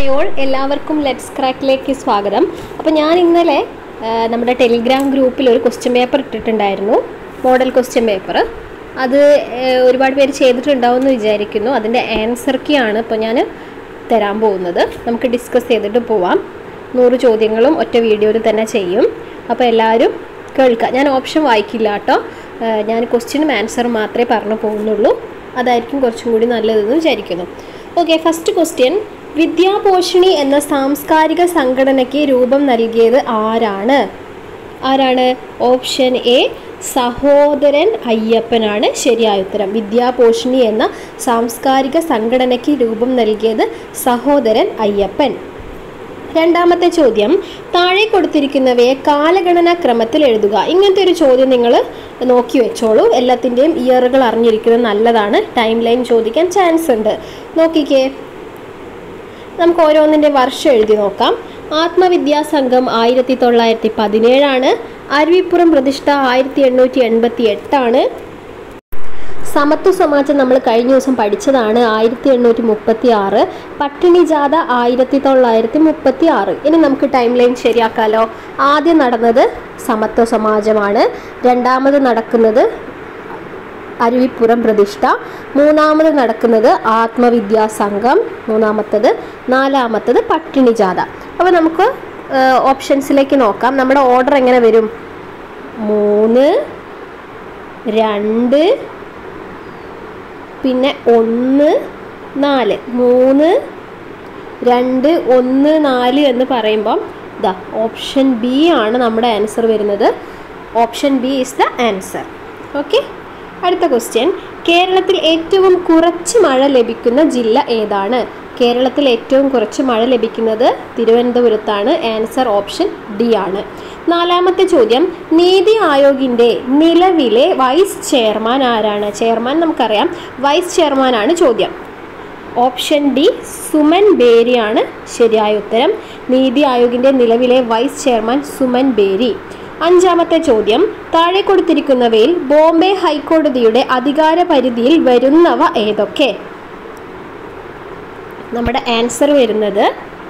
Hi all എല്ലാവർക്കും let's ക്രാക്കിലേക്ക് സ്വാഗതം അപ്പോൾ ഞാൻ ഇന്നലെ ആ, നമ്മുടെ ടെലിഗ്രാം ഗ്രൂപ്പിൽ ഒരു ക്വസ്റ്റ്യൻ പേപ്പർ ഇട്ടിട്ടുണ്ടായിരുന്നു മോഡൽ ക്വസ്റ്റ്യൻ പേപ്പർ അത് ഏ, ഒരുപാട് പേര് ചെയ്തിട്ടുണ്ടാവും എന്ന് വിചാരിക്കുന്നു അതിൻ്റെ ആൻസർ കീ ആണ് ഇപ്പോൾ ഞാൻ തരാൻ പോകുന്നത് നമുക്ക് ഡിസ്കസ് ചെയ്തിട്ട് പോവാം നൂറ് ചോദ്യങ്ങളും ഒറ്റ വീഡിയോയിൽ തന്നെ ചെയ്യും അപ്പോൾ എല്ലാവരും കേൾക്കുക ഞാൻ ഓപ്ഷൻ വായിക്കില്ല കേട്ടോ ആ, ഞാൻ ക്വസ്റ്റ്യനും ആൻസറും മാത്രമേ പറഞ്ഞു പോകുന്നുള്ളൂ അതായിരിക്കും കുറച്ചും കൂടി നല്ലതെന്ന് വിചാരിക്കുന്നു ഓക്കെ ഫസ്റ്റ് ക്വസ്റ്റ്യൻ വിദ്യാപോഷിണി എന്ന സാംസ്കാരിക സംഘടനയ്ക്ക് രൂപം നൽകിയത് ആരാണ് ആരാണ് ഓപ്ഷൻ എ സഹോദരൻ അയ്യപ്പനാണ് ശരിയായ ഉത്തരം വിദ്യാപോഷിണി എന്ന സാംസ്കാരിക സംഘടനയ്ക്ക് രൂപം നൽകിയത് സഹോദരൻ അയ്യപ്പൻ രണ്ടാമത്തെ ചോദ്യം താഴെ കൊടുത്തിരിക്കുന്നവയെ കാലഗണനാ ക്രമത്തിൽ എഴുതുക ഇങ്ങനത്തെ ഒരു ചോദ്യം നിങ്ങൾ നോക്കി വെച്ചോളൂ എല്ലാത്തിൻ്റെയും ഇയറുകൾ അറിഞ്ഞിരിക്കുന്നത് നല്ലതാണ് ടൈം ലൈൻ ചോദിക്കാൻ ചാൻസ് ഉണ്ട് നോക്കിക്കേ നമുക്ക് ഓരോന്നിൻ്റെ വർഷം എഴുതി നോക്കാം ആത്മവിദ്യാസംഘം ആയിരത്തി തൊള്ളായിരത്തി പതിനേഴാണ് അരുവിപ്പുറം പ്രതിഷ്ഠ ആയിരത്തി എണ്ണൂറ്റി എൺപത്തി എട്ടാണ് സമത്വ സമാജം നമ്മൾ കഴിഞ്ഞ ദിവസം പഠിച്ചതാണ് ആയിരത്തി എണ്ണൂറ്റി മുപ്പത്തി ആറ് പട്ടിണി ജാഥ ആയിരത്തി തൊള്ളായിരത്തി മുപ്പത്തി ആറ് ഇനി നമുക്ക് ടൈം ലൈൻ ശരിയാക്കാലോ ആദ്യം നടന്നത് സമത്വ സമാജമാണ് രണ്ടാമത് നടക്കുന്നത് അരുവിപ്പുറം പ്രതിഷ്ഠ മൂന്നാമത് നടക്കുന്നത് ആത്മവിദ്യാ സംഘം മൂന്നാമത്തത് നാലാമത്തത് പട്ടിണി ജാഥ അപ്പോൾ നമുക്ക് ഓപ്ഷൻസിലേക്ക് നോക്കാം നമ്മുടെ ഓർഡർ എങ്ങനെ വരും മൂന്ന് രണ്ട് പിന്നെ ഒന്ന് നാല് മൂന്ന് രണ്ട് ഒന്ന് നാല് എന്ന് പറയുമ്പം ഇതാ ഓപ്ഷൻ ബി ആണ് നമ്മുടെ ആൻസർ വരുന്നത് option B is the answer okay അടുത്ത ക്വസ്റ്റ്യൻ കേരളത്തിൽ ഏറ്റവും കുറച്ച് മഴ ലഭിക്കുന്ന ജില്ല ഏതാണ് കേരളത്തിൽ ഏറ്റവും കുറച്ച് മഴ ലഭിക്കുന്നത് തിരുവനന്തപുരത്താണ് ആൻസർ ഓപ്ഷൻ ഡി ആണ് നാലാമത്തെ ചോദ്യം നീതി ആയോഗിൻ്റെ നിലവിലെ വൈസ് ചെയർമാൻ ആരാണ് ചെയർമാൻ നമുക്കറിയാം വൈസ് ചെയർമാൻ ആണ് ചോദ്യം ഓപ്ഷൻ ഡി സുമൻ ബേരിയാണ് ശരിയായ ഉത്തരം നീതി ആയോഗിൻ്റെ നിലവിലെ വൈസ് ചെയർമാൻ സുമൻ ബേരി അഞ്ചാമത്തെ ചോദ്യം താഴെ കൊടുത്തിരിക്കുന്നവയിൽ ബോംബെ ഹൈക്കോടതിയുടെ അധികാര പരിധിയിൽ വരുന്നവ ഏതൊക്കെ നമ്മുടെ ആൻസർ വരുന്നത്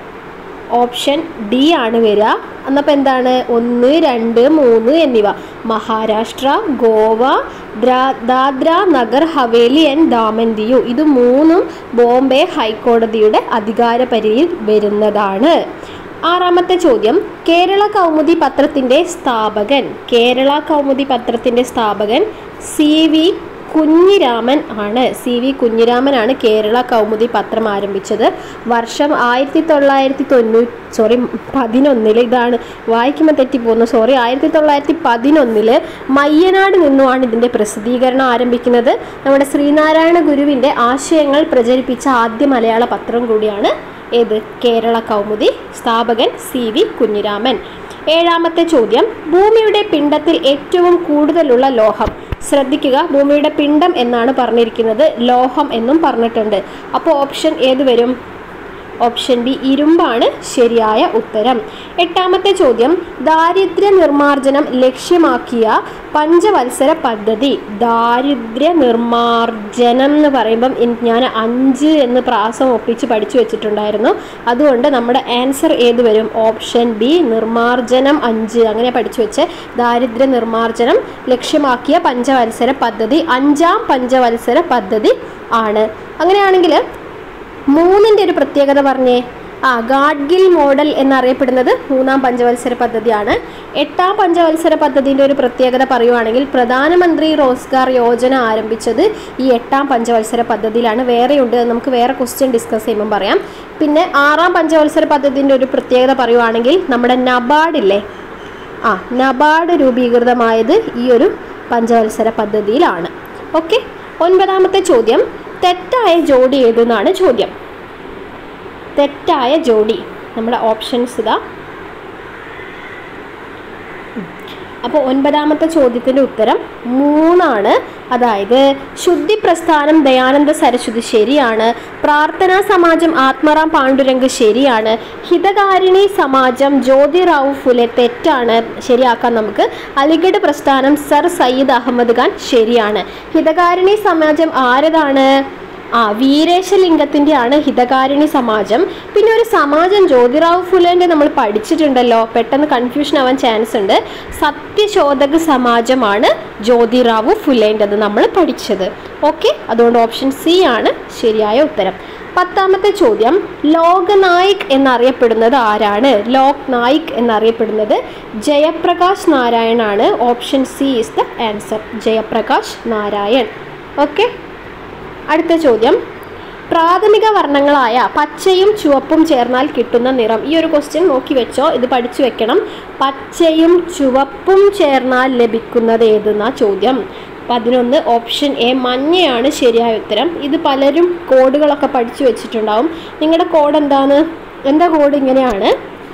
ഓപ്ഷൻ ഡി ആണ് വരിക എന്നപ്പോൾ എന്താണ് ഒന്ന് രണ്ട് മൂന്ന് എന്നിവ മഹാരാഷ്ട്ര ഗോവ ദ്രാ- ദാദ്ര നഗർ ഹവേലി ആൻഡ് ദാമൻ ദിയു ഇത് മൂന്നും ബോംബെ ഹൈക്കോടതിയുടെ അധികാര പരിധിയിൽ വരുന്നതാണ് ആറാമത്തെ ചോദ്യം കേരള കൗമുദി പത്രത്തിൻ്റെ സ്ഥാപകൻ കേരള കൗമുദി പത്രത്തിൻ്റെ സ്ഥാപകൻ സി വി കുഞ്ഞിരാമൻ ആണ് സി വി കുഞ്ഞിരാമനാണ് കേരള കൗമുദി പത്രം ആരംഭിച്ചത് വർഷം ആയിരത്തി തൊള്ളായിരത്തി തൊണ്ണൂറ്റി സോറി പതിനൊന്നിൽ ഇതാണ് വായിക്കുമ്പോൾ തെറ്റിപ്പോകുന്നു സോറി ആയിരത്തി തൊള്ളായിരത്തി പതിനൊന്നില് മയ്യനാട് നിന്നുമാണ് ഇതിൻ്റെ പ്രസിദ്ധീകരണം ആരംഭിക്കുന്നത് നമ്മുടെ ശ്രീനാരായണ ഗുരുവിൻ്റെ ആശയങ്ങൾ പ്രചരിപ്പിച്ച ആദ്യ മലയാള പത്രം കൂടിയാണ് ഏത് കേരള കൗമുദി സ്ഥാപകൻ സി വി കുഞ്ഞിരാമൻ ഏഴാമത്തെ ചോദ്യം ഭൂമിയുടെ പിണ്ടത്തിൽ ഏറ്റവും കൂടുതലുള്ള ലോഹം ശ്രദ്ധിക്കുക ഭൂമിയുടെ പിണ്ടം എന്നാണ് പറഞ്ഞിരിക്കുന്നത് ലോഹം എന്നും പറഞ്ഞിട്ടുണ്ട് അപ്പോൾ ഓപ്ഷൻ ഏത് വരും ഓപ്ഷൻ ബി ഇരുമ്പാണ് ശരിയായ ഉത്തരം എട്ടാമത്തെ ചോദ്യം ദാരിദ്ര്യ നിർമ്മാർജ്ജനം ലക്ഷ്യമാക്കിയ പഞ്ചവത്സര പദ്ധതി ദാരിദ്ര്യ നിർമ്മാർജ്ജനം എന്ന് പറയുമ്പം ഇൻ- ഞാൻ അഞ്ച് എന്ന് പ്രാസം ഒപ്പിച്ച് പഠിച്ചു വെച്ചിട്ടുണ്ടായിരുന്നു അതുകൊണ്ട് നമ്മുടെ ആൻസർ ഏത് വരും ഓപ്ഷൻ ബി നിർമ്മാർജ്ജനം അഞ്ച് അങ്ങനെ പഠിച്ചു വെച്ച് ദാരിദ്ര്യ നിർമ്മാർജ്ജനം ലക്ഷ്യമാക്കിയ പഞ്ചവത്സര പദ്ധതി അഞ്ചാം പഞ്ചവത്സര പദ്ധതി ആണ് അങ്ങനെയാണെങ്കിൽ മൂന്നിൻ്റെ ഒരു പ്രത്യേകത പറഞ്ഞേ ആ ഗാഡ്ഗിൽ മോഡൽ എന്നറിയപ്പെടുന്നത് മൂന്നാം പഞ്ചവത്സര പദ്ധതിയാണ് എട്ടാം പഞ്ചവത്സര പദ്ധതിൻ്റെ ഒരു പ്രത്യേകത പറയുവാണെങ്കിൽ പ്രധാനമന്ത്രി റോസ്ഗാർ യോജന ആരംഭിച്ചത് ഈ എട്ടാം പഞ്ചവത്സര പദ്ധതിയിലാണ് വേറെയുണ്ട് അത് നമുക്ക് വേറെ ക്വസ്റ്റ്യൻ ഡിസ്കസ് ചെയ്യുമ്പോൾ പറയാം പിന്നെ ആറാം പഞ്ചവത്സര പദ്ധതിൻ്റെ ഒരു പ്രത്യേകത പറയുവാണെങ്കിൽ നമ്മുടെ നബാർഡില്ലേ ആ നബാർഡ് രൂപീകൃതമായത് ഈ ഒരു പഞ്ചവത്സര പദ്ധതിയിലാണ് ഓക്കെ ഒൻപതാമത്തെ ചോദ്യം തെറ്റായ ജോഡി ഏതെന്നാണ് ചോദ്യം തെറ്റായ ജോഡി നമ്മുടെ ഓപ്ഷൻസ് ഇതാ അപ്പോൾ ഒൻപതാമത്തെ ചോദ്യത്തിൻ്റെ ഉത്തരം മൂന്നാണ് അതായത് ശുദ്ധി പ്രസ്ഥാനം ദയാനന്ദ സരസ്വതി ശരിയാണ് പ്രാർത്ഥനാ സമാജം ആത്മറാം പാണ്ഡുരംഗ് ശരിയാണ് ഹിതകാരിണി സമാജം ജ്യോതിറാവു ഫുലെ തെറ്റാണ് ശരിയാക്കാൻ നമുക്ക് അലിഗഡ് പ്രസ്ഥാനം സർ സയ്യിദ് അഹമ്മദ് ഖാൻ ശരിയാണ് ഹിതകാരിണി സമാജം ആരതാണ് ആ വീരേശലിംഗത്തിൻ്റെ ആണ് ഹിതകാരിണി സമാജം പിന്നെ ഒരു സമാജം ജ്യോതിറാവ് ഫുലേൻ്റെ നമ്മൾ പഠിച്ചിട്ടുണ്ടല്ലോ പെട്ടെന്ന് കൺഫ്യൂഷൻ ആവാൻ ചാൻസ് ഉണ്ട് സത്യശോധക സമാജമാണ് ജ്യോതിറാവു ഫുലേൻ്റെത് നമ്മൾ പഠിച്ചത് ഓക്കെ അതുകൊണ്ട് ഓപ്ഷൻ സി ആണ് ശരിയായ ഉത്തരം പത്താമത്തെ ചോദ്യം ലോകനായിക് എന്നറിയപ്പെടുന്നത് ആരാണ് ലോക് നായിക് എന്നറിയപ്പെടുന്നത് ജയപ്രകാശ് നാരായണാണ് option C is the answer Jayaprakash Narayan okay അടുത്ത ചോദ്യം പ്രാഥമിക വർണ്ണങ്ങളായ പച്ചയും ചുവപ്പും ചേർന്നാൽ കിട്ടുന്ന നിറം ഈ ഒരു ക്വസ്റ്റ്യൻ നോക്കി വെച്ചോ ഇത് പഠിച്ചു വെക്കണം പച്ചയും ചുവപ്പും ചേർന്നാൽ ലഭിക്കുന്നത് ഏതെന്നാ ചോദ്യം പതിനൊന്ന് ഓപ്ഷൻ എ മഞ്ഞയാണ് ശരിയായ ഉത്തരം ഇത് പലരും കോഡുകളൊക്കെ പഠിച്ചു വെച്ചിട്ടുണ്ടാവും നിങ്ങളുടെ കോഡ് എന്താണ് എൻ്റെ കോഡ് ഇങ്ങനെയാണ്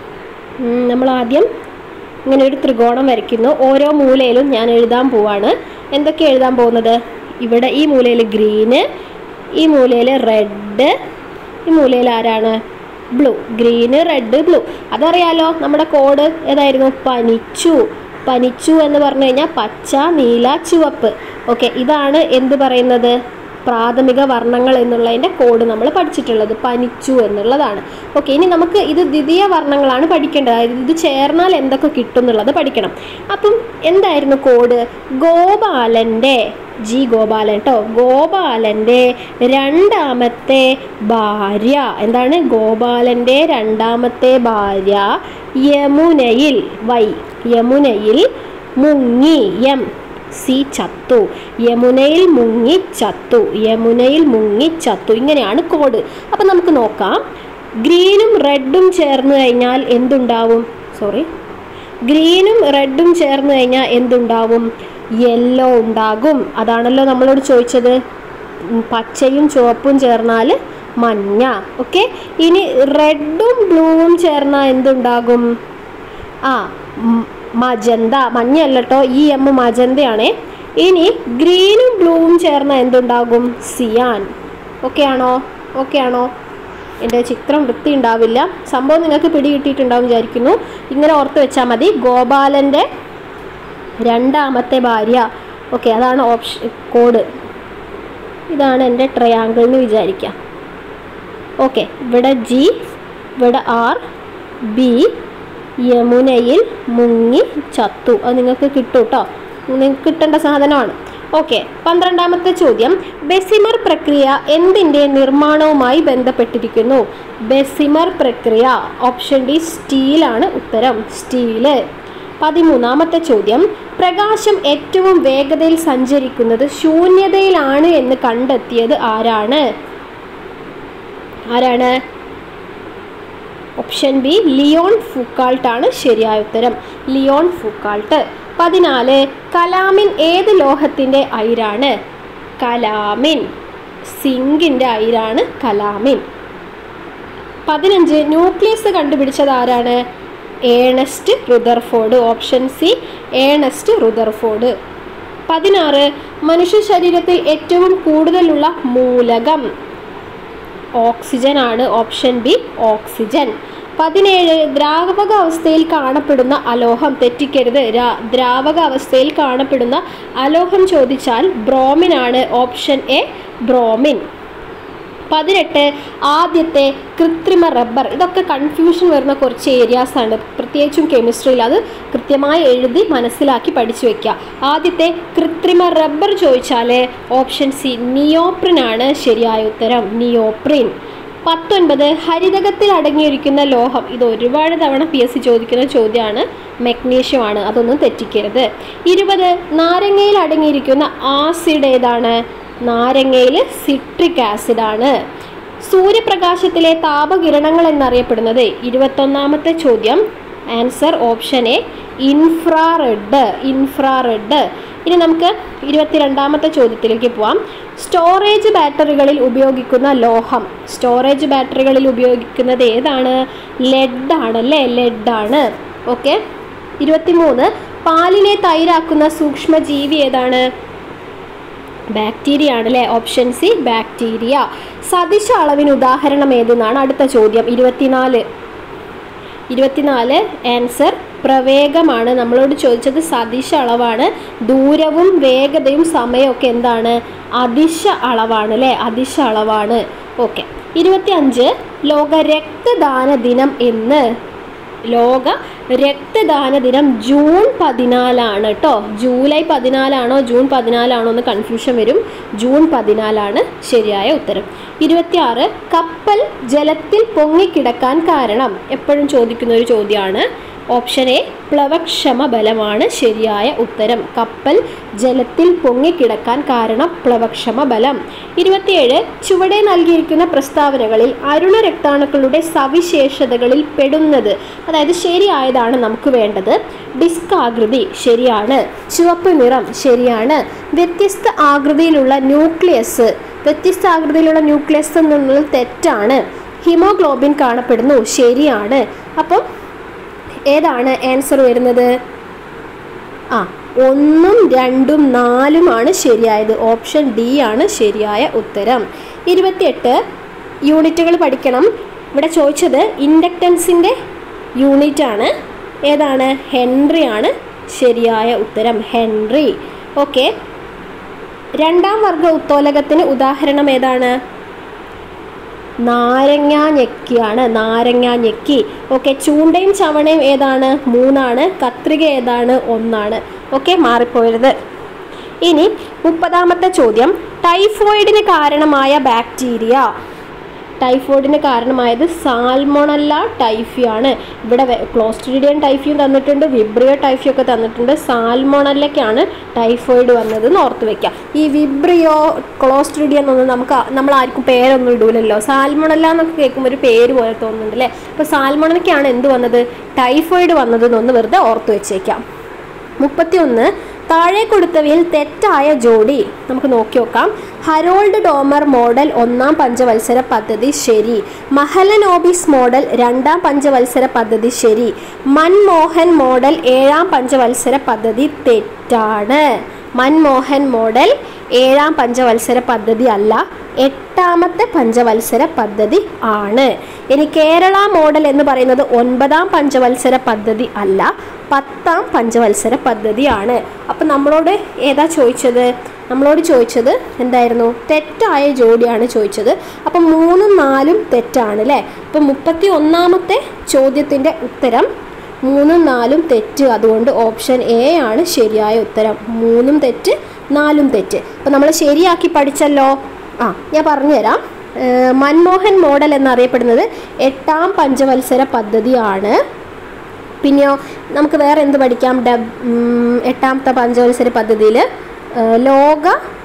ഉം, നമ്മൾ ആദ്യം ഇങ്ങനെ ഒരു ത്രികോണം വരയ്ക്കുന്നു ഓരോ മൂലയിലും ഞാൻ എഴുതാൻ പോവാണ് എന്തൊക്കെ എഴുതാൻ പോകുന്നത് ഇവിടെ ഈ മൂലയിൽ ഗ്രീന് ഈ മൂലയിൽ റെഡ് ഈ മൂലയിൽ ആരാണ് ബ്ലൂ ഗ്രീന് റെഡ് ബ്ലൂ അതറിയാലോ നമ്മുടെ കോഡ് ഏതായിരുന്നു പനിച്ചു പനിച്ചു എന്ന് പറഞ്ഞു കഴിഞ്ഞാൽ പച്ച നീല ചുവപ്പ് ഓക്കെ ഇതാണ് എന്ത് പറയുന്നത് പ്രാഥമിക വർണ്ണങ്ങൾ എന്നുള്ളതിൻ്റെ കോഡ് നമ്മൾ പഠിച്ചിട്ടുള്ളത് പനിച്ചു എന്നുള്ളതാണ് ഓക്കെ ഇനി നമുക്ക് ഇത് ദ്വിതീയ വർണ്ണങ്ങളാണ് പഠിക്കേണ്ടത് അതായത് ഇത് ചേർന്നാൽ എന്തൊക്കെ കിട്ടും എന്നുള്ളത് പഠിക്കണം അപ്പം എന്തായിരുന്നു കോഡ് ഗോപാലൻ്റെ ജി ഗോപാലൻ കേട്ടോ ഗോപാലൻ്റെ രണ്ടാമത്തെ ഭാര്യ എന്താണ് ഗോപാലൻ്റെ രണ്ടാമത്തെ ഭാര്യ യമുനയിൽ വൈ യമുനയിൽ മുങ്ങി എം സി ചത്തു യമുനയിൽ മുങ്ങി ചത്തു യമുനയിൽ മുങ്ങി ചത്തു ഇങ്ങനെയാണ് കോഡ് അപ്പം നമുക്ക് നോക്കാം ഗ്രീനും റെഡും ചേർന്ന് കഴിഞ്ഞാൽ എന്തുണ്ടാവും സോറി ഗ്രീനും റെഡും ചേർന്ന് കഴിഞ്ഞാൽ എന്തുണ്ടാവും യെല്ലോ ഉണ്ടാകും അതാണല്ലോ നമ്മളോട് ചോദിച്ചത് ഉം, പച്ചയും ചുവപ്പും ചേർന്നാൽ മഞ്ഞ ഓക്കെ ഇനി റെഡും ബ്ലൂവും ചേർന്നാൽ എന്തുണ്ടാകും ആ ഉം, മജന്ത മഞ്ഞല്ല കേട്ടോ ഈ എം മജന്തയാണേ ഇനി ഗ്രീനും ബ്ലൂവും ചേർന്ന എന്തുണ്ടാകും സിയാൻ ഓക്കെ ആണോ ഓക്കെ ആണോ എൻ്റെ ചിത്രം വൃത്തി ഉണ്ടാവില്ല സംഭവം നിങ്ങൾക്ക് പിടി കിട്ടിയിട്ടുണ്ടാവും വിചാരിക്കുന്നു ഇങ്ങനെ ഓർത്ത് വെച്ചാൽ മതി ഗോപാലൻ്റെ രണ്ടാമത്തെ ഭാര്യ ഓക്കെ അതാണ് ഓപ്ഷൻ കോഡ് ഇതാണ് എൻ്റെ ട്രയാങ്കിൾ എന്ന് വിചാരിക്കാം ഓക്കെ ഇവിടെ ജി ഇവിടെ ആർ ബി യമുനയിൽ മുങ്ങി ചത്തു അത് നിങ്ങൾക്ക് കിട്ടും കേട്ടോ നിങ്ങൾക്ക് കിട്ടേണ്ട സാധനമാണ് ഓക്കെ പന്ത്രണ്ടാമത്തെ ചോദ്യം ബെസിമർ പ്രക്രിയ എന്തിൻ്റെ നിർമ്മാണവുമായി ബന്ധപ്പെട്ടിരിക്കുന്നു ബെസിമർ പ്രക്രിയ ഓപ്ഷൻ ഡി സ്റ്റീലാണ് ഉത്തരം സ്റ്റീല് പതിമൂന്നാമത്തെ ചോദ്യം പ്രകാശം ഏറ്റവും വേഗതയിൽ സഞ്ചരിക്കുന്നത് ശൂന്യതയിലാണ് എന്ന് കണ്ടെത്തിയത് ആരാണ് ആരാണ് ഓപ്ഷൻ ബി ലിയോൺ ഫുക്കാൾട്ട് ആണ് ശരിയായ ഉത്തരം ലിയോൺ ഫുക്കാൾട്ട് പതിനാല് കലാമിൻ ഏത് ലോഹത്തിൻ്റെ അയിരാണ് കലാമിൻ സിങ്കിൻ്റെ അയിരാണ് കലാമിൻ പതിനഞ്ച് ന്യൂക്ലിയസ് കണ്ടുപിടിച്ചത് ആരാണ് Ernest Rutherford option C Ernest Rutherford പതിനാറ് മനുഷ്യ ശരീരത്തിൽ ഏറ്റവും കൂടുതലുള്ള മൂലകം ഓക്സിജൻ ആണ് ഓപ്ഷൻ ബി ഓക്സിജൻ പതിനേഴ് ദ്രാവക അവസ്ഥയിൽ കാണപ്പെടുന്ന അലോഹം തെറ്റിക്കരുത് രാ- ദ്രാവക അവസ്ഥയിൽ കാണപ്പെടുന്ന അലോഹം ചോദിച്ചാൽ ബ്രോമിൻ ആണ് ഓപ്ഷൻ എ ബ്രോമിൻ പതിനെട്ട് ആദ്യത്തെ കൃത്രിമ റബ്ബർ ഇതൊക്കെ കൺഫ്യൂഷൻ വരുന്ന കുറച്ച് ഏരിയാസ് ആണ് പ്രത്യേകിച്ചും കെമിസ്ട്രിയിൽ അത് കൃത്യമായി എഴുതി മനസ്സിലാക്കി പഠിച്ചു വെക്കുക ആദ്യത്തെ കൃത്രിമ റബ്ബർ ചോദിച്ചാൽ ഓപ്ഷൻ സി നിയോപ്രിൻ ആണ് ശരിയായ ഉത്തരം നിയോപ്രിൻ പത്തൊൻപത് ഹരിതകത്തിൽ അടങ്ങിയിരിക്കുന്ന ലോഹം ഇത് ഒരുപാട് തവണ പി എസ് സി ചോദിക്കുന്ന ചോദ്യമാണ് മെഗ്നീഷ്യം ആണ് അതൊന്നും തെറ്റിക്കരുത് ഇരുപത് നാരങ്ങയിൽ അടങ്ങിയിരിക്കുന്ന ആസിഡ് ഏതാണ് നാരങ്ങയിൽ സിട്രിക് ആസിഡ് ആണ് സൂര്യപ്രകാശത്തിലെ താപകിരണങ്ങൾ എന്നറിയപ്പെടുന്നത് ഇരുപത്തൊന്നാമത്തെ ചോദ്യം answer option A infrared infrared ഇനി നമുക്ക് ഇരുപത്തിരണ്ടാമത്തെ ചോദ്യത്തിലേക്ക് പോവാം സ്റ്റോറേജ് ബാറ്ററികളിൽ ഉപയോഗിക്കുന്ന ലോഹം സ്റ്റോറേജ് ബാറ്ററികളിൽ ഉപയോഗിക്കുന്നത് ഏതാണ് ലെഡ് ആണ് അല്ലേ ലെഡ് ആണ് ഓക്കെ ഇരുപത്തിമൂന്ന് പാലിനെ തൈരാക്കുന്ന സൂക്ഷ്മജീവി ഏതാണ് ബാക്ടീരിയ ആണ് അല്ലേ ഓപ്ഷൻ സി ബാക്ടീരിയ സദിശ അളവിന് ഉദാഹരണം ഏതെന്നാണ് അടുത്ത ചോദ്യം ഇരുപത്തിനാല് ഇരുപത്തിനാല് ആൻസർ പ്രവേഗമാണ് നമ്മളോട് ചോദിച്ചത് സദിശ അളവാണ് ദൂരവും വേഗതയും സമയമൊക്കെ എന്താണ് അതിശ അളവാണ് അല്ലേ അതിശ അളവാണ് ഓക്കെ ഇരുപത്തി അഞ്ച് ലോക രക്തദാന ദിനം എന്ന് ലോക രക്തദാന ദിനം ജൂൺ പതിനാലാണ് കേട്ടോ ജൂലൈ പതിനാലാണോ ജൂൺ പതിനാലാണോ എന്ന് കൺഫ്യൂഷൻ വരും ജൂൺ പതിനാലാണ് ശരിയായ ഉത്തരം ഇരുപത്തിയാറ് കപ്പൽ ജലത്തിൽ പൊങ്ങിക്കിടക്കാൻ കാരണം എപ്പോഴും ചോദിക്കുന്ന ഒരു ചോദ്യമാണ് ഓപ്ഷൻ എ പ്ലവക്ഷമ ബലമാണ് ശരിയായ ഉത്തരം കപ്പൽ ജലത്തിൽ പൊങ്ങിക്കിടക്കാൻ കാരണം പ്ലവക്ഷമ ബലം ഇരുപത്തിയേഴ് ചുവടെ നൽകിയിരിക്കുന്ന പ്രസ്താവനകളിൽ അരുണ രക്താണുക്കളുടെ സവിശേഷതകളിൽ പെടുന്നത് അതായത് ശരിയായതാണ് നമുക്ക് വേണ്ടത് ഡിസ്ക് ആകൃതി ശരിയാണ് ചുവപ്പ് നിറം ശരിയാണ് വ്യത്യസ്ത ആകൃതിയിലുള്ള ന്യൂക്ലിയസ് വ്യത്യസ്ത ആകൃതിയിലുള്ള ന്യൂക്ലിയസ് എന്നുള്ളത് തെറ്റാണ് ഹിമോഗ്ലോബിൻ കാണപ്പെടുന്നു ശരിയാണ് അപ്പം ഏതാണ് ആൻസർ വരുന്നത് ആ ഒന്നും രണ്ടും നാലുമാണ് ശരിയായത് ഓപ്ഷൻ ഡി ആണ് ശരിയായ ഉത്തരം ഇരുപത്തിയെട്ട് യൂണിറ്റുകൾ പഠിക്കണം ഇവിടെ ചോദിച്ചത് ഇൻഡക്റ്റൻസിൻ്റെ യൂണിറ്റ് ആണ് ഏതാണ് ഹെൻറി ആണ് ശരിയായ ഉത്തരം ഹെൻറി ഓക്കെ രണ്ടാം വർഗ ഉത്തോലകത്തിന് ഉദാഹരണം ഏതാണ് നാരങ്ങ ഞെക്കിയാണ് നാരങ്ങ ഞെക്കി ഓക്കെ ചൂണ്ടയും ചവണയും ഏതാണ് മൂന്നാണ് കത്രിക ഏതാണ് ഒന്നാണ് ഓക്കെ മാറിപ്പോയത് ഇനി മുപ്പതാമത്തെ ചോദ്യം ടൈഫോയിഡിന് കാരണമായ ബാക്ടീരിയ ടൈഫോയിഡിന് കാരണമായത് സാൽമോണല്ല ടൈഫിയാണ് ഇവിടെ ക്ലോസ്ട്രീഡിയൻ ടൈഫിയും തന്നിട്ടുണ്ട് വിബ്രിയോ ടൈഫി ഒക്കെ തന്നിട്ടുണ്ട് സാൽമോണല്ലയ്ക്കാണ് ടൈഫോയിഡ് വന്നത് എന്ന് ഓർത്ത് വെക്കാം ഈ വിബ്രിയോ ക്ലോസ്ട്രീഡിയൻ എന്നൊന്നും നമുക്ക് നമ്മൾ ആർക്കും പേരൊന്നും ഇടൂലല്ലോ സാൽമോണല്ല എന്നൊക്കെ കേൾക്കുമ്പോൾ ഒരു പേര് പോലെ തോന്നുന്നുണ്ട് അല്ലേ അപ്പോൾ സാൽമോണയ്ക്കാണ് എന്ത് വന്നത് ടൈഫോയിഡ് വന്നത് എന്നൊന്ന് വെറുതെ ഓർത്ത് വെച്ചേക്കാം മുപ്പത്തിയൊന്ന് താഴെ കൊടുത്തവയിൽ തെറ്റായ ജോഡി നമുക്ക് നോക്കി നോക്കാം ഹരോൾഡ് ഡോമർ മോഡൽ ഒന്നാം പഞ്ചവത്സര പദ്ധതി ശരി മഹലനോബിസ് മോഡൽ രണ്ടാം പഞ്ചവത്സര പദ്ധതി ശരി മൻമോഹൻ മോഡൽ ഏഴാം പഞ്ചവത്സര പദ്ധതി തെറ്റാണ് മൻമോഹൻ മോഡൽ ഏഴാം പഞ്ചവത്സര പദ്ധതി അല്ല എട്ടാമത്തെ പഞ്ചവത്സര പദ്ധതി ആണ് ഇനി കേരള മോഡൽ എന്ന് പറയുന്നത് ഒൻപതാം പഞ്ചവത്സര പദ്ധതി അല്ല പത്താം പഞ്ചവത്സര പദ്ധതിയാണ് അപ്പം നമ്മളോട് ഏതാ ചോദിച്ചത് നമ്മളോട് ചോദിച്ചത് എന്തായിരുന്നു തെറ്റായ ജോഡിയാണ് ചോദിച്ചത് അപ്പം മൂന്നും നാലും തെറ്റാണ് അല്ലേ അപ്പം മുപ്പത്തി ഒന്നാമത്തെ ചോദ്യത്തിൻ്റെ ഉത്തരം മൂന്നും നാലും തെറ്റ് അതുകൊണ്ട് ഓപ്ഷൻ എ ആണ് ശരിയായ ഉത്തരം മൂന്നും തെറ്റ് നാലും തെറ്റ് അപ്പം നമ്മൾ ശരിയാക്കി പഠിച്ചല്ലോ ആ ഞാൻ പറഞ്ഞുതരാം ഏഹ് മൻമോഹൻ മോഡൽ എന്നറിയപ്പെടുന്നത് എട്ടാം പഞ്ചവത്സര പദ്ധതിയാണ് പിന്നെയോ നമുക്ക് വേറെ എന്ത് പഠിക്കാം ഡബ് ഉം, എട്ടാമത്തെ പഞ്ചവത്സര പദ്ധതിയിൽ ലോക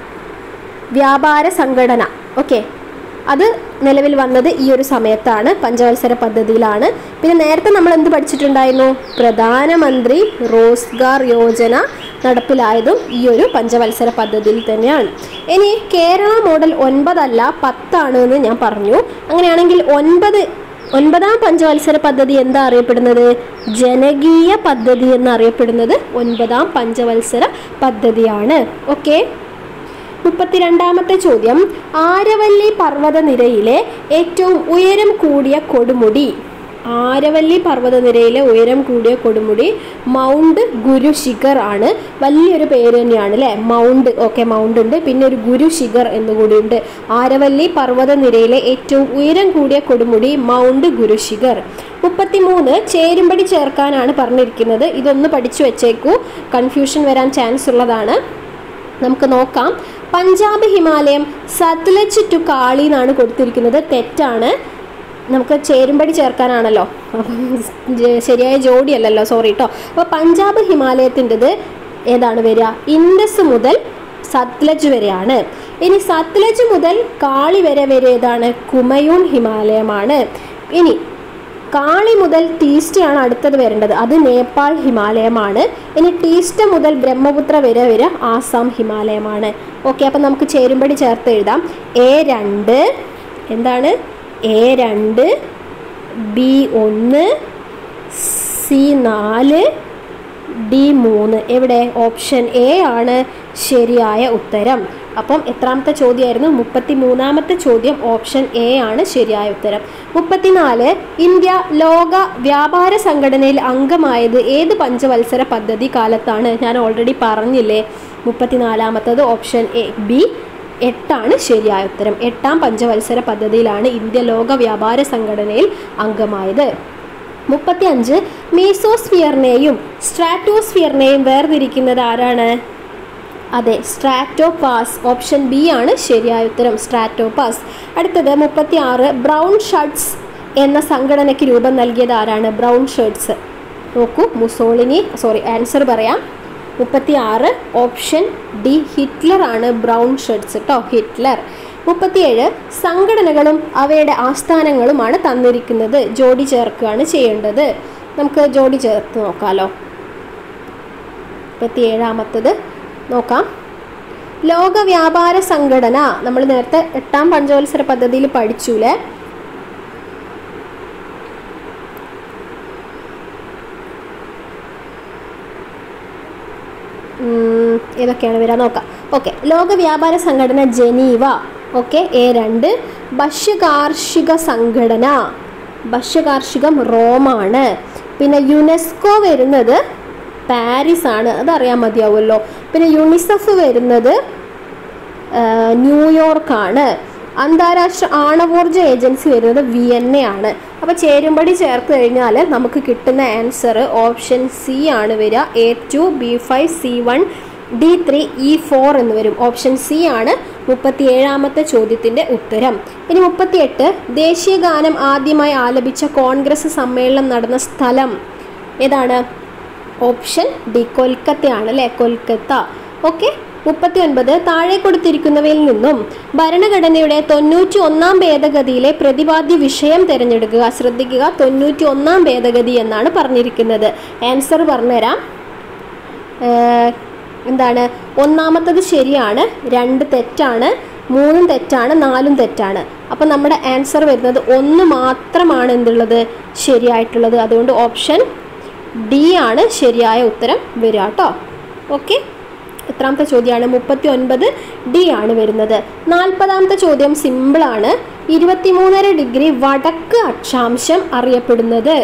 വ്യാപാര സംഘടന ഓക്കെ അത് നിലവിൽ വന്നത് ഈ ഒരു സമയത്താണ് പഞ്ചവത്സര പദ്ധതിയിലാണ് പിന്നെ നേരത്തെ നമ്മൾ എന്ത് പഠിച്ചിട്ടുണ്ടായിരുന്നു പ്രധാനമന്ത്രി റോസ്ഗാർ യോജന നടപ്പിലായതും ഈ ഒരു പഞ്ചവത്സര പദ്ധതിയിൽ തന്നെയാണ് ഇനി കേരള മോഡൽ ഒൻപതല്ല പത്താണ് എന്ന് ഞാൻ പറഞ്ഞു അങ്ങനെയാണെങ്കിൽ ഒൻപത് ഒൻപതാം പഞ്ചവത്സര പദ്ധതി എന്താ അറിയപ്പെടുന്നത് ജനകീയ പദ്ധതി എന്നറിയപ്പെടുന്നത് ഒൻപതാം പഞ്ചവത്സര പദ്ധതിയാണ് ഓക്കെ മുപ്പത്തിരണ്ടാമത്തെ ചോദ്യം ആരവല്ലി പർവ്വതനിരയിലെ ഏറ്റവും ഉയരം കൂടിയ കൊടുമുടി ആരവല്ലി പർവ്വതനിരയിലെ ഉയരം കൂടിയ കൊടുമുടി മൗണ്ട് ഗുരുശിഖർ ആണ് വലിയൊരു പേര് തന്നെയാണ് അല്ലേ മൗണ്ട് ഓക്കെ മൗണ്ട് ഉണ്ട് പിന്നെ ഒരു ഗുരുശിഖർ എന്നുകൂടിയുണ്ട് ആരവല്ലി പർവ്വതനിരയിലെ ഏറ്റവും ഉയരം കൂടിയ കൊടുമുടി മൗണ്ട് ഗുരുശിഖർ മുപ്പത്തിമൂന്ന് ചേരുംപടി ചേർക്കാനാണ് പറഞ്ഞിരിക്കുന്നത് ഇതൊന്ന് പഠിച്ചു വെച്ചേക്കൂ കൺഫ്യൂഷൻ വരാൻ ചാൻസ് ഉള്ളതാണ് നമുക്ക് നോക്കാം പഞ്ചാബ് ഹിമാലയം സത്ലജ് ടു കാളി എന്നാണ് കൊടുത്തിരിക്കുന്നത് തെറ്റാണ് നമുക്ക് ചേരുംപടി ചേർക്കാനാണല്ലോ അപ്പം ജ- ശരിയായ ജോഡിയല്ലല്ലോ സോറി കേട്ടോ അപ്പോൾ പഞ്ചാബ് ഹിമാലയത്തിൻ്റെത് ഏതാണ് വരിക ഇൻഡസ് മുതൽ സത്ലജ് വരെയാണ് ഇനി സത്ലജ് മുതൽ കാളി വരെ വരെ ഏതാണ് കുമയൂൺ ഹിമാലയമാണ് ഇനി കാളി മുതൽ ടീസ്റ്റയാണ് അടുത്തത് വരേണ്ടത് അത് നേപ്പാൾ ഹിമാലയമാണ് ഇനി ടീസ്റ്റ മുതൽ ബ്രഹ്മപുത്ര വരെ വരെ ആസാം ഹിമാലയമാണ് ഓക്കെ അപ്പം നമുക്ക് ചേരുംപടി ചേർത്ത് എഴുതാം എ രണ്ട് എന്താണ് എ രണ്ട് ബി ഒന്ന് സി നാല് ഡി മൂന്ന് എവിടെ ഓപ്ഷൻ എ ആണ് ശരിയായ ഉത്തരം അപ്പം എത്രാമത്തെ ചോദ്യമായിരുന്നു മുപ്പത്തി മൂന്നാമത്തെ ചോദ്യം ഓപ്ഷൻ എ ആണ് ശരിയായ ഉത്തരം മുപ്പത്തിനാല് ഇന്ത്യ ലോക വ്യാപാര സംഘടനയിൽ അംഗമായത് ഏത് പഞ്ചവത്സര പദ്ധതി കാലത്താണ് ഞാൻ ഓൾറെഡി പറഞ്ഞില്ലേ മുപ്പത്തിനാലാമത്തത് ഓപ്ഷൻ എ ബി എട്ടാണ് ശരിയായ ഉത്തരം എട്ടാം പഞ്ചവത്സര പദ്ധതിയിലാണ് ഇന്ത്യ ലോക വ്യാപാര സംഘടനയിൽ അംഗമായത് മുപ്പത്തി അഞ്ച് മീസോസ്ഫിയറിനെയും സ്ട്രാറ്റോസ്ഫിയറിനെയും വേർതിരിക്കുന്നത് ആരാണ് അതെ സ്ട്രാറ്റോപാസ് ഓപ്ഷൻ ബി ആണ് ശരിയായ ഉത്തരം സ്ട്രാറ്റോപാസ് അടുത്തത് മുപ്പത്തി ആറ് ബ്രൗൺ ഷർട്ട്സ് എന്ന സംഘടനയ്ക്ക് രൂപം നൽകിയത് ആരാണ് ബ്രൗൺ ഷർട്ട്സ് നോക്കൂ മുസോളിനി സോറി ആൻസർ പറയാം മുപ്പത്തി ആറ് ഓപ്ഷൻ ഡി ഹിറ്റ്ലർ ആണ് ബ്രൗൺ ഷർട്ട്സ് കേട്ടോ ഹിറ്റ്ലർ മുപ്പത്തിയേഴ് സംഘടനകളും അവയുടെ ആസ്ഥാനങ്ങളുമാണ് തന്നിരിക്കുന്നത് ജോഡി ചേർക്കുകയാണ് ചെയ്യേണ്ടത് നമുക്ക് ജോഡി ചേർത്ത് നോക്കാമല്ലോ മുപ്പത്തിയേഴാമത്തത് നോക്കാം ലോക വ്യാപാര സംഘടന നമ്മൾ നേരത്തെ എട്ടാം പഞ്ചവത്സര പദ്ധതിയിൽ പഠിച്ചൂലേ ഉം, ഏതൊക്കെയാണ് വരിക നോക്കാം ഓക്കെ ലോക വ്യാപാര സംഘടന ജനീവ ഓക്കെ എ രണ്ട് ഭക്ഷ്യകാർഷിക സംഘടന ഭക്ഷ്യകാർഷികം റോമാണ് പിന്നെ യുനെസ്കോ വരുന്നത് പാരീസ് ആണ് അതറിയാൻ മതിയാവുമല്ലോ പിന്നെ യുണിസെഫ് വരുന്നത് ആഹ് ന്യൂയോർക്കാണ് അന്താരാഷ്ട്ര ആണവോർജ ഏജൻസി വരുന്നത് വിയന്നയാണ് അപ്പോൾ ചേരുംപടി ചേർത്ത് കഴിഞ്ഞാൽ നമുക്ക് കിട്ടുന്ന ആൻസർ ഓപ്ഷൻ സി ആണ് വരിക A to B five C one D three E four എന്ന് വരും ഓപ്ഷൻ സി ആണ് മുപ്പത്തി ഏഴാമത്തെ ചോദ്യത്തിൻ്റെ ഉത്തരം ഇനി മുപ്പത്തിയെട്ട് ദേശീയ ഗാനം ആദ്യമായി ആലപിച്ച കോൺഗ്രസ് സമ്മേളനം നടന്ന സ്ഥലം ഏതാണ് ഓപ്ഷൻ ഡി കൊൽക്കത്തയാണ് അല്ലേ കൊൽക്കത്ത ഓക്കെ മുപ്പത്തി ഒൻപത് താഴെ കൊടുത്തിരിക്കുന്നവയിൽ നിന്നും ഭരണഘടനയുടെ തൊണ്ണൂറ്റി ഒന്നാം ഭേദഗതിയിലെ പ്രതിപാദ്യ വിഷയം തിരഞ്ഞെടുക്കുക ശ്രദ്ധിക്കുക തൊണ്ണൂറ്റി ഒന്നാം ഭേദഗതി എന്നാണ് പറഞ്ഞിരിക്കുന്നത് ആൻസർ പറഞ്ഞുതരാം ഏഹ്, എന്താണ് ഒന്നാമത്തത് ശരിയാണ് രണ്ട് തെറ്റാണ് മൂന്നും തെറ്റാണ് നാലും തെറ്റാണ് അപ്പം നമ്മുടെ ആൻസർ വരുന്നത് ഒന്ന് മാത്രമാണ് എന്തുള്ളത് ശരിയായിട്ടുള്ളത് അതുകൊണ്ട് ഓപ്ഷൻ ഡി ആണ് ശരിയായ ഉത്തരം വരിക കേട്ടോ ഓക്കെ എത്രാമത്തെ ചോദ്യമാണ് മുപ്പത്തി ഒൻപത് ഡി ആണ് വരുന്നത് നാൽപ്പതാമത്തെ ചോദ്യം സിമ്പിളാണ് ഇരുപത്തിമൂന്നര ഡിഗ്രി വടക്ക് അക്ഷാംശം അറിയപ്പെടുന്നത്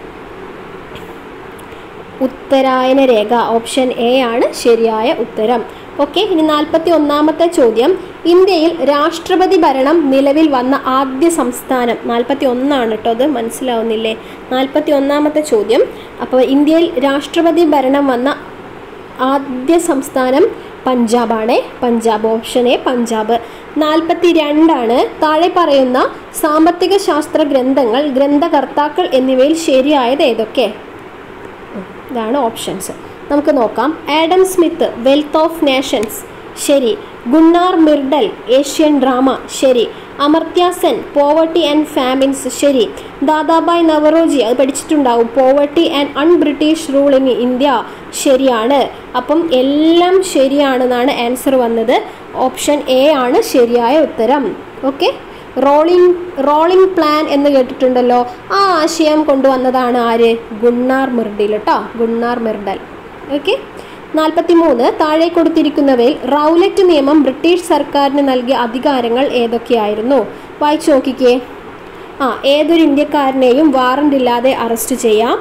ഉത്തരായന രേഖ ഓപ്ഷൻ എ ആണ് ശരിയായ ഉത്തരം ഓക്കെ ഇനി നാൽപ്പത്തി ഒന്നാമത്തെ ചോദ്യം ഇന്ത്യയിൽ രാഷ്ട്രപതി ഭരണം നിലവിൽ വന്ന ആദ്യ സംസ്ഥാനം നാൽപ്പത്തി ഒന്നാണ് കേട്ടോ അത് മനസ്സിലാവുന്നില്ലേ നാൽപ്പത്തി ഒന്നാമത്തെ ചോദ്യം അപ്പോൾ ഇന്ത്യയിൽ രാഷ്ട്രപതി ഭരണം വന്ന ആദ്യ സംസ്ഥാനം പഞ്ചാബാണ് പഞ്ചാബ് ഓപ്ഷൻ എ പഞ്ചാബ് നാൽപ്പത്തി രണ്ടാണ് താഴെ പറയുന്ന സാമ്പത്തിക ശാസ്ത്ര ഗ്രന്ഥങ്ങൾ ഗ്രന്ഥകർത്താക്കൾ എന്നിവയിൽ ശരിയായത് ഏതൊക്കെ ഇതാണ് ഓപ്ഷൻസ് നമുക്ക് നോക്കാം Adam Smith wealth of nations ശരി ഗുണ്ണാർ മിർഡൽ ഏഷ്യൻ ഡ്രാമ ശരി Amartya Sen poverty and famines ശരി ദാദാബായ് നവറോജി അത് പഠിച്ചിട്ടുണ്ടാവും poverty and un British rule in India ശരിയാണ് അപ്പം എല്ലാം ശരിയാണെന്നാണ് ആൻസർ വന്നത് ഓപ്ഷൻ എ ആണ് ശരിയായ ഉത്തരം ഓക്കെ റോളിംഗ് റോളിംഗ് പ്ലാൻ എന്ന് കേട്ടിട്ടുണ്ടല്ലോ ആ ആശയം കൊണ്ടുവന്നതാണ് ആര് ഗുണ്ണാർ മിർഡിൽ കേട്ടോ ഗുണ്ണാർ മിർഡൽ ഓക്കെ നാൽപ്പത്തി മൂന്ന് താഴെ കൊടുത്തിരിക്കുന്നവയിൽ റൗലറ്റ് നിയമം ബ്രിട്ടീഷ് സർക്കാരിന് നൽകിയ അധികാരങ്ങൾ ഏതൊക്കെയായിരുന്നു വായിച്ചു നോക്കിക്കേ ആ ഏതൊരു ഇന്ത്യക്കാരനെയും വാറണ്ട് ഇല്ലാതെ അറസ്റ്റ് ചെയ്യാം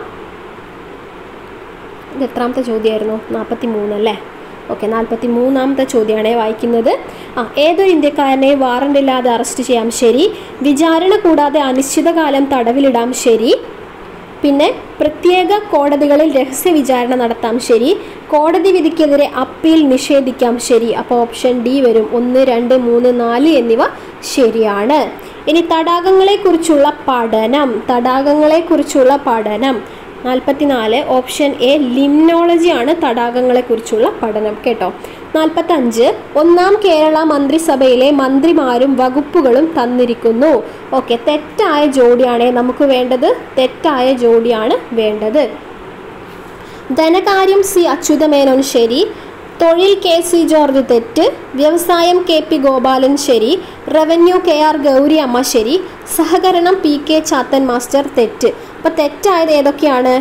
ഇത് എത്രാമത്തെ ചോദ്യമായിരുന്നു നാൽപ്പത്തി മൂന്നല്ലേ ഓക്കെ നാൽപ്പത്തി മൂന്നാമത്തെ ചോദ്യമാണ് വായിക്കുന്നത് ആ ഏതൊരു ഇന്ത്യക്കാരനെ വാറണ്ട് ഇല്ലാതെ അറസ്റ്റ് ചെയ്യാം ശരി വിചാരണ കൂടാതെ അനിശ്ചിതകാലം തടവിലിടാം ശരി പിന്നെ പ്രത്യേക കോടതികളിൽ രഹസ്യ വിചാരണ നടത്താം ശരി കോടതി വിധിക്കെതിരെ അപ്പീൽ നിഷേധിക്കാം ശരി അപ്പോൾ ഓപ്ഷൻ ഡി വരും ഒന്ന് രണ്ട് മൂന്ന് നാല് എന്നിവ ശരിയാണ് ഇനി തടാകങ്ങളെക്കുറിച്ചുള്ള പഠനം തടാകങ്ങളെക്കുറിച്ചുള്ള പഠനം നാൽപ്പത്തിനാല് ഓപ്ഷൻ എ ലിംനോളജി ആണ് തടാകങ്ങളെക്കുറിച്ചുള്ള പഠനം കേട്ടോ നാൽപ്പത്തഞ്ച് ഒന്നാം കേരള മന്ത്രിസഭയിലെ മന്ത്രിമാരും വകുപ്പുകളും തന്നിരിക്കുന്നു ഓക്കെ തെറ്റായ ജോഡിയാണ് നമുക്ക് വേണ്ടത് തെറ്റായ ജോഡിയാണ് വേണ്ടത് ധനകാര്യം സി അച്യുതമേനോൻ ശരി തൊഴിൽ കെ സി ജോർജ് തെറ്റ് വ്യവസായം കെ പി ഗോപാലൻ ശരി റവന്യൂ കെ ആർ ഗൗരി അമ്മ ശരി സഹകരണം പി കെ ചാത്തൻ മാസ്റ്റർ തെറ്റ് അപ്പം തെറ്റായത് ഏതൊക്കെയാണ്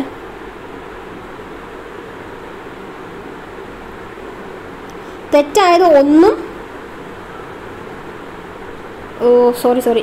തെറ്റായത് ഒന്നും ഓ സോറി സോറി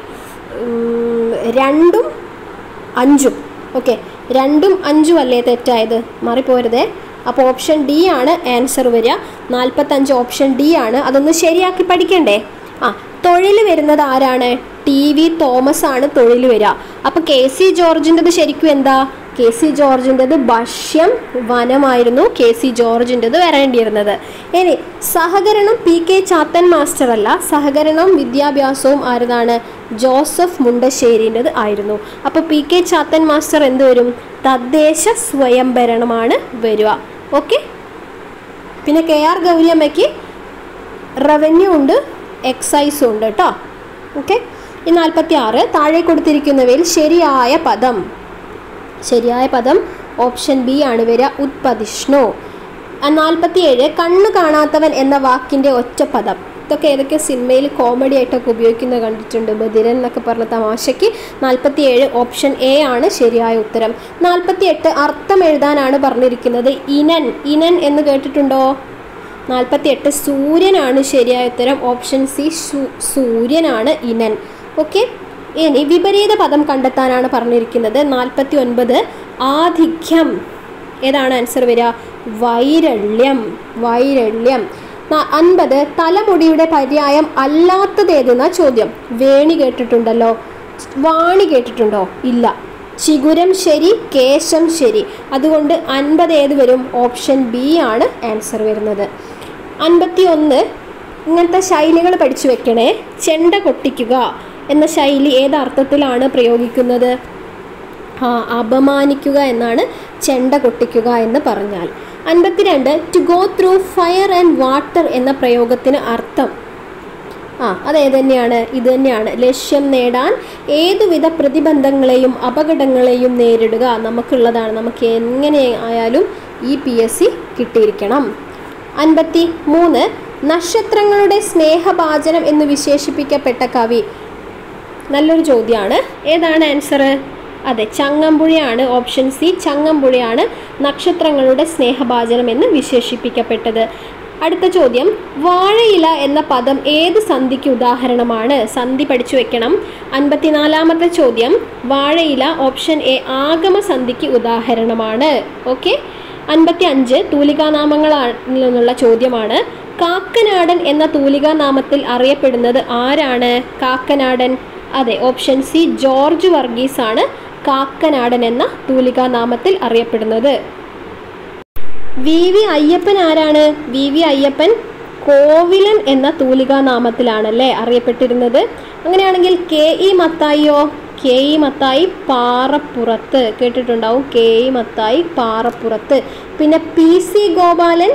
രണ്ടും അഞ്ചും ഓക്കെ രണ്ടും അഞ്ചും അല്ലേ തെറ്റായത് മാറിപ്പോരുതേ അപ്പോൾ ഓപ്ഷൻ ഡി ആണ് ആൻസർ വരിക നാൽപ്പത്തഞ്ച് ഓപ്ഷൻ ഡി ആണ് അതൊന്ന് ശരിയാക്കി പഠിക്കണ്ടേ ആ തൊഴിൽ വരുന്നത് ആരാണ് ടി വി തോമസ് ആണ് തൊഴിൽ വരിക അപ്പോൾ കെ സി ജോർജിൻ്റെത് ശരിക്കും എന്താ കെ സി ജോർജിൻ്റെത് ഭക്ഷ്യം വനമായിരുന്നു കെ സി ജോർജിൻ്റെത് വരേണ്ടിയിരുന്നത് ഇനി സഹകരണം പി കെ ചാത്തൻ മാസ്റ്റർ അല്ല സഹകരണം വിദ്യാഭ്യാസവും ആരതാണ് ജോസഫ് മുണ്ടശ്ശേരിൻ്റെത് ആയിരുന്നു അപ്പോൾ പി കെ ചാത്തൻ മാസ്റ്റർ എന്ത് വരും തദ്ദേശ സ്വയംഭരണമാണ് വരിക ഓക്കെ പിന്നെ കെ ആർ ഗൗരിയമ്മയ്ക്ക് റവന്യൂ ഉണ്ട് എക്സൈസും ഉണ്ട് കേട്ടോ ഓക്കെ ഈ നാൽപ്പത്തി ആറ് താഴെ കൊടുത്തിരിക്കുന്നവയിൽ ശരിയായ പദം ശരിയായ പദം ഓപ്ഷൻ ബി ആണ് വരിക ഉത്പതിഷ്ണു നാൽപ്പത്തിയേഴ് കണ്ണു കാണാത്തവൻ എന്ന വാക്കിൻ്റെ ഒറ്റ പദം ഇതൊക്കെ ഏതൊക്കെ സിനിമയിൽ കോമഡി ആയിട്ടൊക്കെ ഉപയോഗിക്കുന്നത് കണ്ടിട്ടുണ്ട് ബദിരൻ എന്നൊക്കെ പറഞ്ഞ തമാശയ്ക്ക് നാൽപ്പത്തിയേഴ് ഓപ്ഷൻ എ ആണ് ശരിയായ ഉത്തരം നാൽപ്പത്തിയെട്ട് അർത്ഥം എഴുതാനാണ് പറഞ്ഞിരിക്കുന്നത് ഇനൻ ഇനൻ എന്ന് കേട്ടിട്ടുണ്ടോ നാൽപ്പത്തിയെട്ട് സൂര്യനാണ് ശരിയായ ഉത്തരം ഓപ്ഷൻ സി സൂര്യനാണ് ഇനൻ ഓക്കെ ഇനി വിപരീത പദം കണ്ടെത്താനാണ് പറഞ്ഞിരിക്കുന്നത് നാൽപ്പത്തി ഒൻപത് ആധിക്യം ഏതാണ് ആൻസർ വരിക വൈരള്യം വൈരള്യം ന- അൻപത് തലമുടിയുടെ പര്യായം അല്ലാത്തതേതെന്ന ചോദ്യം വേണി കേട്ടിട്ടുണ്ടല്ലോ വാണി കേട്ടിട്ടുണ്ടോ ഇല്ല ചിഗുരം ശരി കേശം ശരി അതുകൊണ്ട് അൻപത് ഏത് വരും ഓപ്ഷൻ ബി ആണ് ആൻസർ വരുന്നത് അൻപത്തി ഒന്ന് ഇങ്ങനത്തെ ശൈലികൾ പഠിച്ചു വെക്കണേ ചെണ്ട കൊട്ടിക്കുക എന്ന ശൈലി ഏത് അർത്ഥത്തിലാണ് പ്രയോഗിക്കുന്നത് ആ അപമാനിക്കുക എന്നാണ് ചെണ്ട കൊട്ടിക്കുക എന്ന് പറഞ്ഞാൽ അൻപത്തിരണ്ട് to go through fire and water എന്ന പ്രയോഗത്തിന് അർത്ഥം ആ അതേത് തന്നെയാണ് ഇത് തന്നെയാണ് ലക്ഷ്യം നേടാൻ ഏതുവിധ പ്രതിബന്ധങ്ങളെയും അപകടങ്ങളെയും നേരിടുക നമുക്കുള്ളതാണ് നമുക്ക് എങ്ങനെ ആയാലും ഈ പി എസ് സി കിട്ടിയിരിക്കണം അൻപത്തി മൂന്ന് നക്ഷത്രങ്ങളുടെ സ്നേഹഭാചനം എന്ന് വിശേഷിപ്പിക്കപ്പെട്ട കവി നല്ലൊരു ചോദ്യമാണ് ഏതാണ് ആൻസർ അതെ ചങ്ങമ്പുഴയാണ് ഓപ്ഷൻ സി ചങ്ങമ്പുഴയാണ് നക്ഷത്രങ്ങളുടെ സ്നേഹഭാചനം എന്ന് വിശേഷിപ്പിക്കപ്പെട്ടത് അടുത്ത ചോദ്യം വാഴയില എന്ന പദം ഏത് സന്ധിക്ക് ഉദാഹരണമാണ് സന്ധി പഠിച്ചു വെക്കണം അൻപത്തിനാലാമത്തെ ചോദ്യം വാഴയില ഓപ്ഷൻ എ ആഗമ സന്ധിക്ക് ഉദാഹരണമാണ് ഓക്കെ അൻപത്തി അഞ്ച് തൂലികാനാമങ്ങളിൽ നിന്നുള്ള ചോദ്യമാണ് കാക്കനാടൻ എന്ന തൂലികാനാമത്തിൽ അറിയപ്പെടുന്നത് ആരാണ് കാക്കനാടൻ അതെ ഓപ്ഷൻ സി ജോർജ് വർഗീസ് ആണ് കാക്കനാടൻ എന്ന തൂലികാനാമത്തിൽ അറിയപ്പെടുന്നത് വി വി അയ്യപ്പൻ ആരാണ് വി വി അയ്യപ്പൻ കോവിലൻ എന്ന തൂലികാനാമത്തിലാണല്ലേ അറിയപ്പെട്ടിരുന്നത് അങ്ങനെയാണെങ്കിൽ കെ ഇ മത്തായിയോ കെ ഇ മത്തായി പാറപ്പുറത്ത് കേട്ടിട്ടുണ്ടാവും കെ ഇ മത്തായി പാറപ്പുറത്ത് പിന്നെ P C Gopalan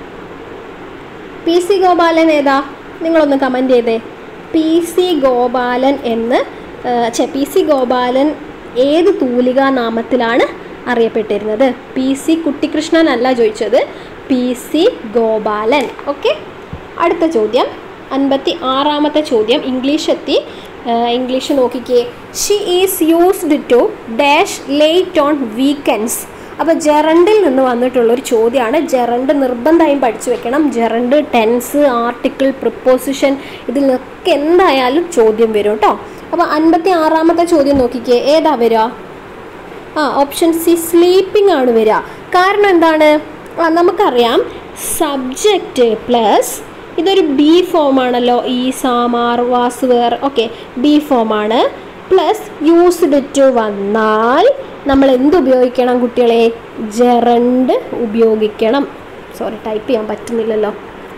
P C Gopalan ഏതാ നിങ്ങളൊന്ന് കമൻറ്റ് ചെയ്തേ പി സി ഗോപാലൻ എന്ന് ഛെ പി സി ഗോപാലൻ ഏത് തൂലികാ നാമത്തിലാണ് അറിയപ്പെട്ടിരുന്നത് പി സി കുട്ടിക്കൃഷ്ണൻ അല്ല ചോദിച്ചത് പി സി ഗോപാലൻ ഓക്കെ അടുത്ത ചോദ്യം അൻപത്തി ആറാമത്തെ ചോദ്യം ഇംഗ്ലീഷ് എത്തി ഇംഗ്ലീഷ് നോക്കിക്കേ she is used to dash late on weekends അപ്പോൾ ജെറണ്ടിൽ നിന്ന് വന്നിട്ടുള്ളൊരു ചോദ്യമാണ് ജെറണ്ട് നിർബന്ധമായും പഠിച്ചു വെക്കണം ജെറണ്ട് ടെൻസ് ആർട്ടിക്കിൾ പ്രിപ്പോസിഷൻ ഇതിൽ നിന്നൊക്കെ എന്തായാലും ചോദ്യം വരും കേട്ടോ അപ്പോൾ അൻപത്തി ആറാമത്തെ ചോദ്യം നോക്കിക്കേ ഏതാ വരിക ആ ഓപ്ഷൻ സി സ്ലീപ്പിംഗ് ആണ് വരിക കാരണം എന്താണ് ആ നമുക്കറിയാം സബ്ജക്റ്റ് പ്ലസ് ഇതൊരു ബി ഫോം ആണല്ലോ ഈ സാമാർ വാസുവേർ ഓക്കെ ബി ഫോം ആണ് പ്ലസ് യൂസ്ഡ് ടു വന്നാൽ നമ്മൾ എന്ത് ഉപയോഗിക്കണം കുട്ടികളെ ജെറണ്ട് ഉപയോഗിക്കണം സോറി ടൈപ്പ് ചെയ്യാൻ പറ്റുന്നില്ലല്ലോ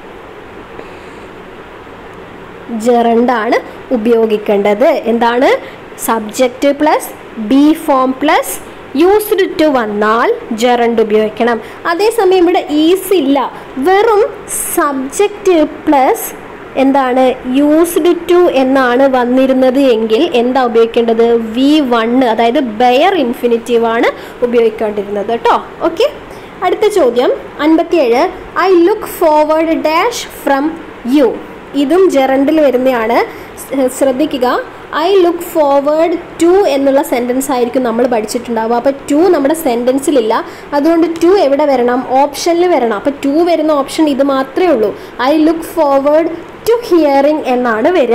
ജെറണ്ടാണ് ഉപയോഗിക്കേണ്ടത് എന്താണ് subject plus B form plus used to വന്നാൽ ജെറണ്ട് ഉപയോഗിക്കണം അതേസമയം ഇവിടെ ഈസ് ഇല്ല വെറും സബ്ജക്റ്റ് പ്ലസ് എന്താണ് യൂസ്ഡ് ടു എന്നാണ് വന്നിരുന്നത് എങ്കിൽ എന്താ ഉപയോഗിക്കേണ്ടത് വി വണ്ണ് അതായത് ബെയർ ഇൻഫിനിറ്റീവ് ആണ് ഉപയോഗിക്കേണ്ടിരുന്നത് കേട്ടോ ഓക്കെ അടുത്ത ചോദ്യം അൻപത്തിയേഴ് I look forward dash from you ഇതും ജെറണ്ടിൽ വരുന്നതാണ് സ് ശ്രദ്ധിക്കുക ഐ ലുക്ക് ഫോർവേഡ് ടു എന്നുള്ള സെൻറ്റൻസ് ആയിരിക്കും നമ്മൾ പഠിച്ചിട്ടുണ്ടാവുക അപ്പോൾ ടു നമ്മുടെ സെൻറ്റൻസിലില്ല അതുകൊണ്ട് ടു എവിടെ വരണം ഓപ്ഷനിൽ വരണം അപ്പോൾ ടു വരുന്ന ഓപ്ഷൻ ഇത് മാത്രമേ ഉള്ളൂ I look forward to hearing എന്നാണ് വരിക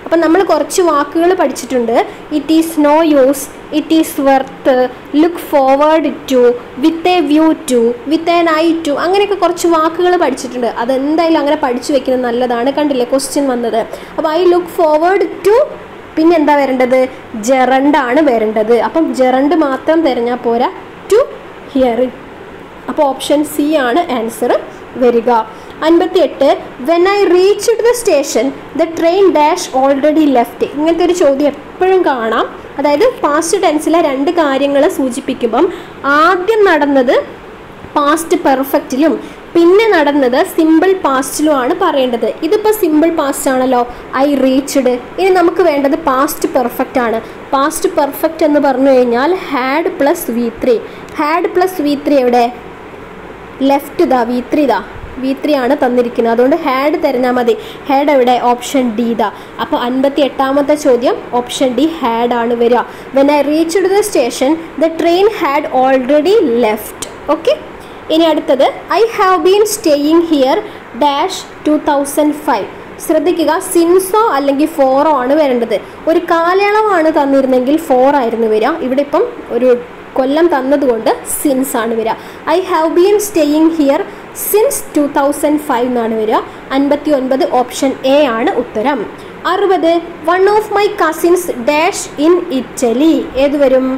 അപ്പം നമ്മൾ കുറച്ച് വാക്കുകൾ പഠിച്ചിട്ടുണ്ട് it is no use it is worth look forward to with a view to with an eye to അങ്ങനെയൊക്കെ കുറച്ച് വാക്കുകൾ പഠിച്ചിട്ടുണ്ട് അതെന്തായാലും അങ്ങനെ പഠിച്ചു വെക്കുന്നത് നല്ലതാണ് കണ്ടില്ലേ ക്വസ്റ്റ്യൻ വന്നത് അപ്പോൾ ഐ ലുക്ക് ഫോർവേഡ് ടു പിന്നെ എന്താ വരേണ്ടത് ജെറണ്ടാണ് വരേണ്ടത് അപ്പം ജെറണ്ട് മാത്രം തിരഞ്ഞാൽ പോരാ ടു ഹിയറിംഗ് അപ്പോൾ ഓപ്ഷൻ സി ആണ് ആൻസർ വരിക അൻപത്തി എട്ട് when I reach the station the train dash already left ഇങ്ങനത്തെ ഒരു ചോദ്യം എപ്പോഴും കാണാം അതായത് പാസ്റ്റ് ടെൻസിലെ രണ്ട് കാര്യങ്ങൾ സൂചിപ്പിക്കുമ്പം ആദ്യം നടന്നത് പാസ്റ്റ് പെർഫെക്റ്റിലും പിന്നെ നടന്നത് സിമ്പിൾ പാസ്റ്റിലുമാണ് പറയേണ്ടത് ഇതിപ്പോൾ സിമ്പിൾ പാസ്റ്റ് ആണല്ലോ ഐ റീച്ച്ഡ് ഇനി നമുക്ക് വേണ്ടത് പാസ്റ്റ് പെർഫെക്റ്റ് ആണ് പാസ്റ്റ് പെർഫെക്റ്റ് എന്ന് പറഞ്ഞു കഴിഞ്ഞാൽ had plus V three had plus V three എവിടെ ലെഫ്റ്റ് ഇതാ വി ത്രീ ഇതാ വി ത്രീ ആണ് തന്നിരിക്കുന്നത് അതുകൊണ്ട് ഹാഡ് തരുന്നാൽ മതി ഹാഡ് എവിടെ ഓപ്ഷൻ ഡി ഇതാ അപ്പോൾ അൻപത്തി എട്ടാമത്തെ ചോദ്യം ഓപ്ഷൻ ഡി ഹാഡ് ആണ് വരിക when I reached the station the train had already left okay ഇനി അടുത്തത് I have been staying here dash two thousand five ശ്രദ്ധിക്കുക സിൻസോ അല്ലെങ്കിൽ ഫോറോ ആണ് വരേണ്ടത് ഒരു കാലയളവാണ് തന്നിരുന്നെങ്കിൽ ഫോർ ആയിരുന്നു വരിക ഇവിടെ ഇപ്പം ഒരു കൊല്ലം തന്നതുകൊണ്ട് സിൻസ് ആണ് വരിക I have been staying here since two thousand five എന്നാണ് വരിക അൻപത്തി ഒൻപത് ഓപ്ഷൻ എ ആണ് ഉത്തരം അറുപത് one of my cousins dash in Italy ഏത് വരും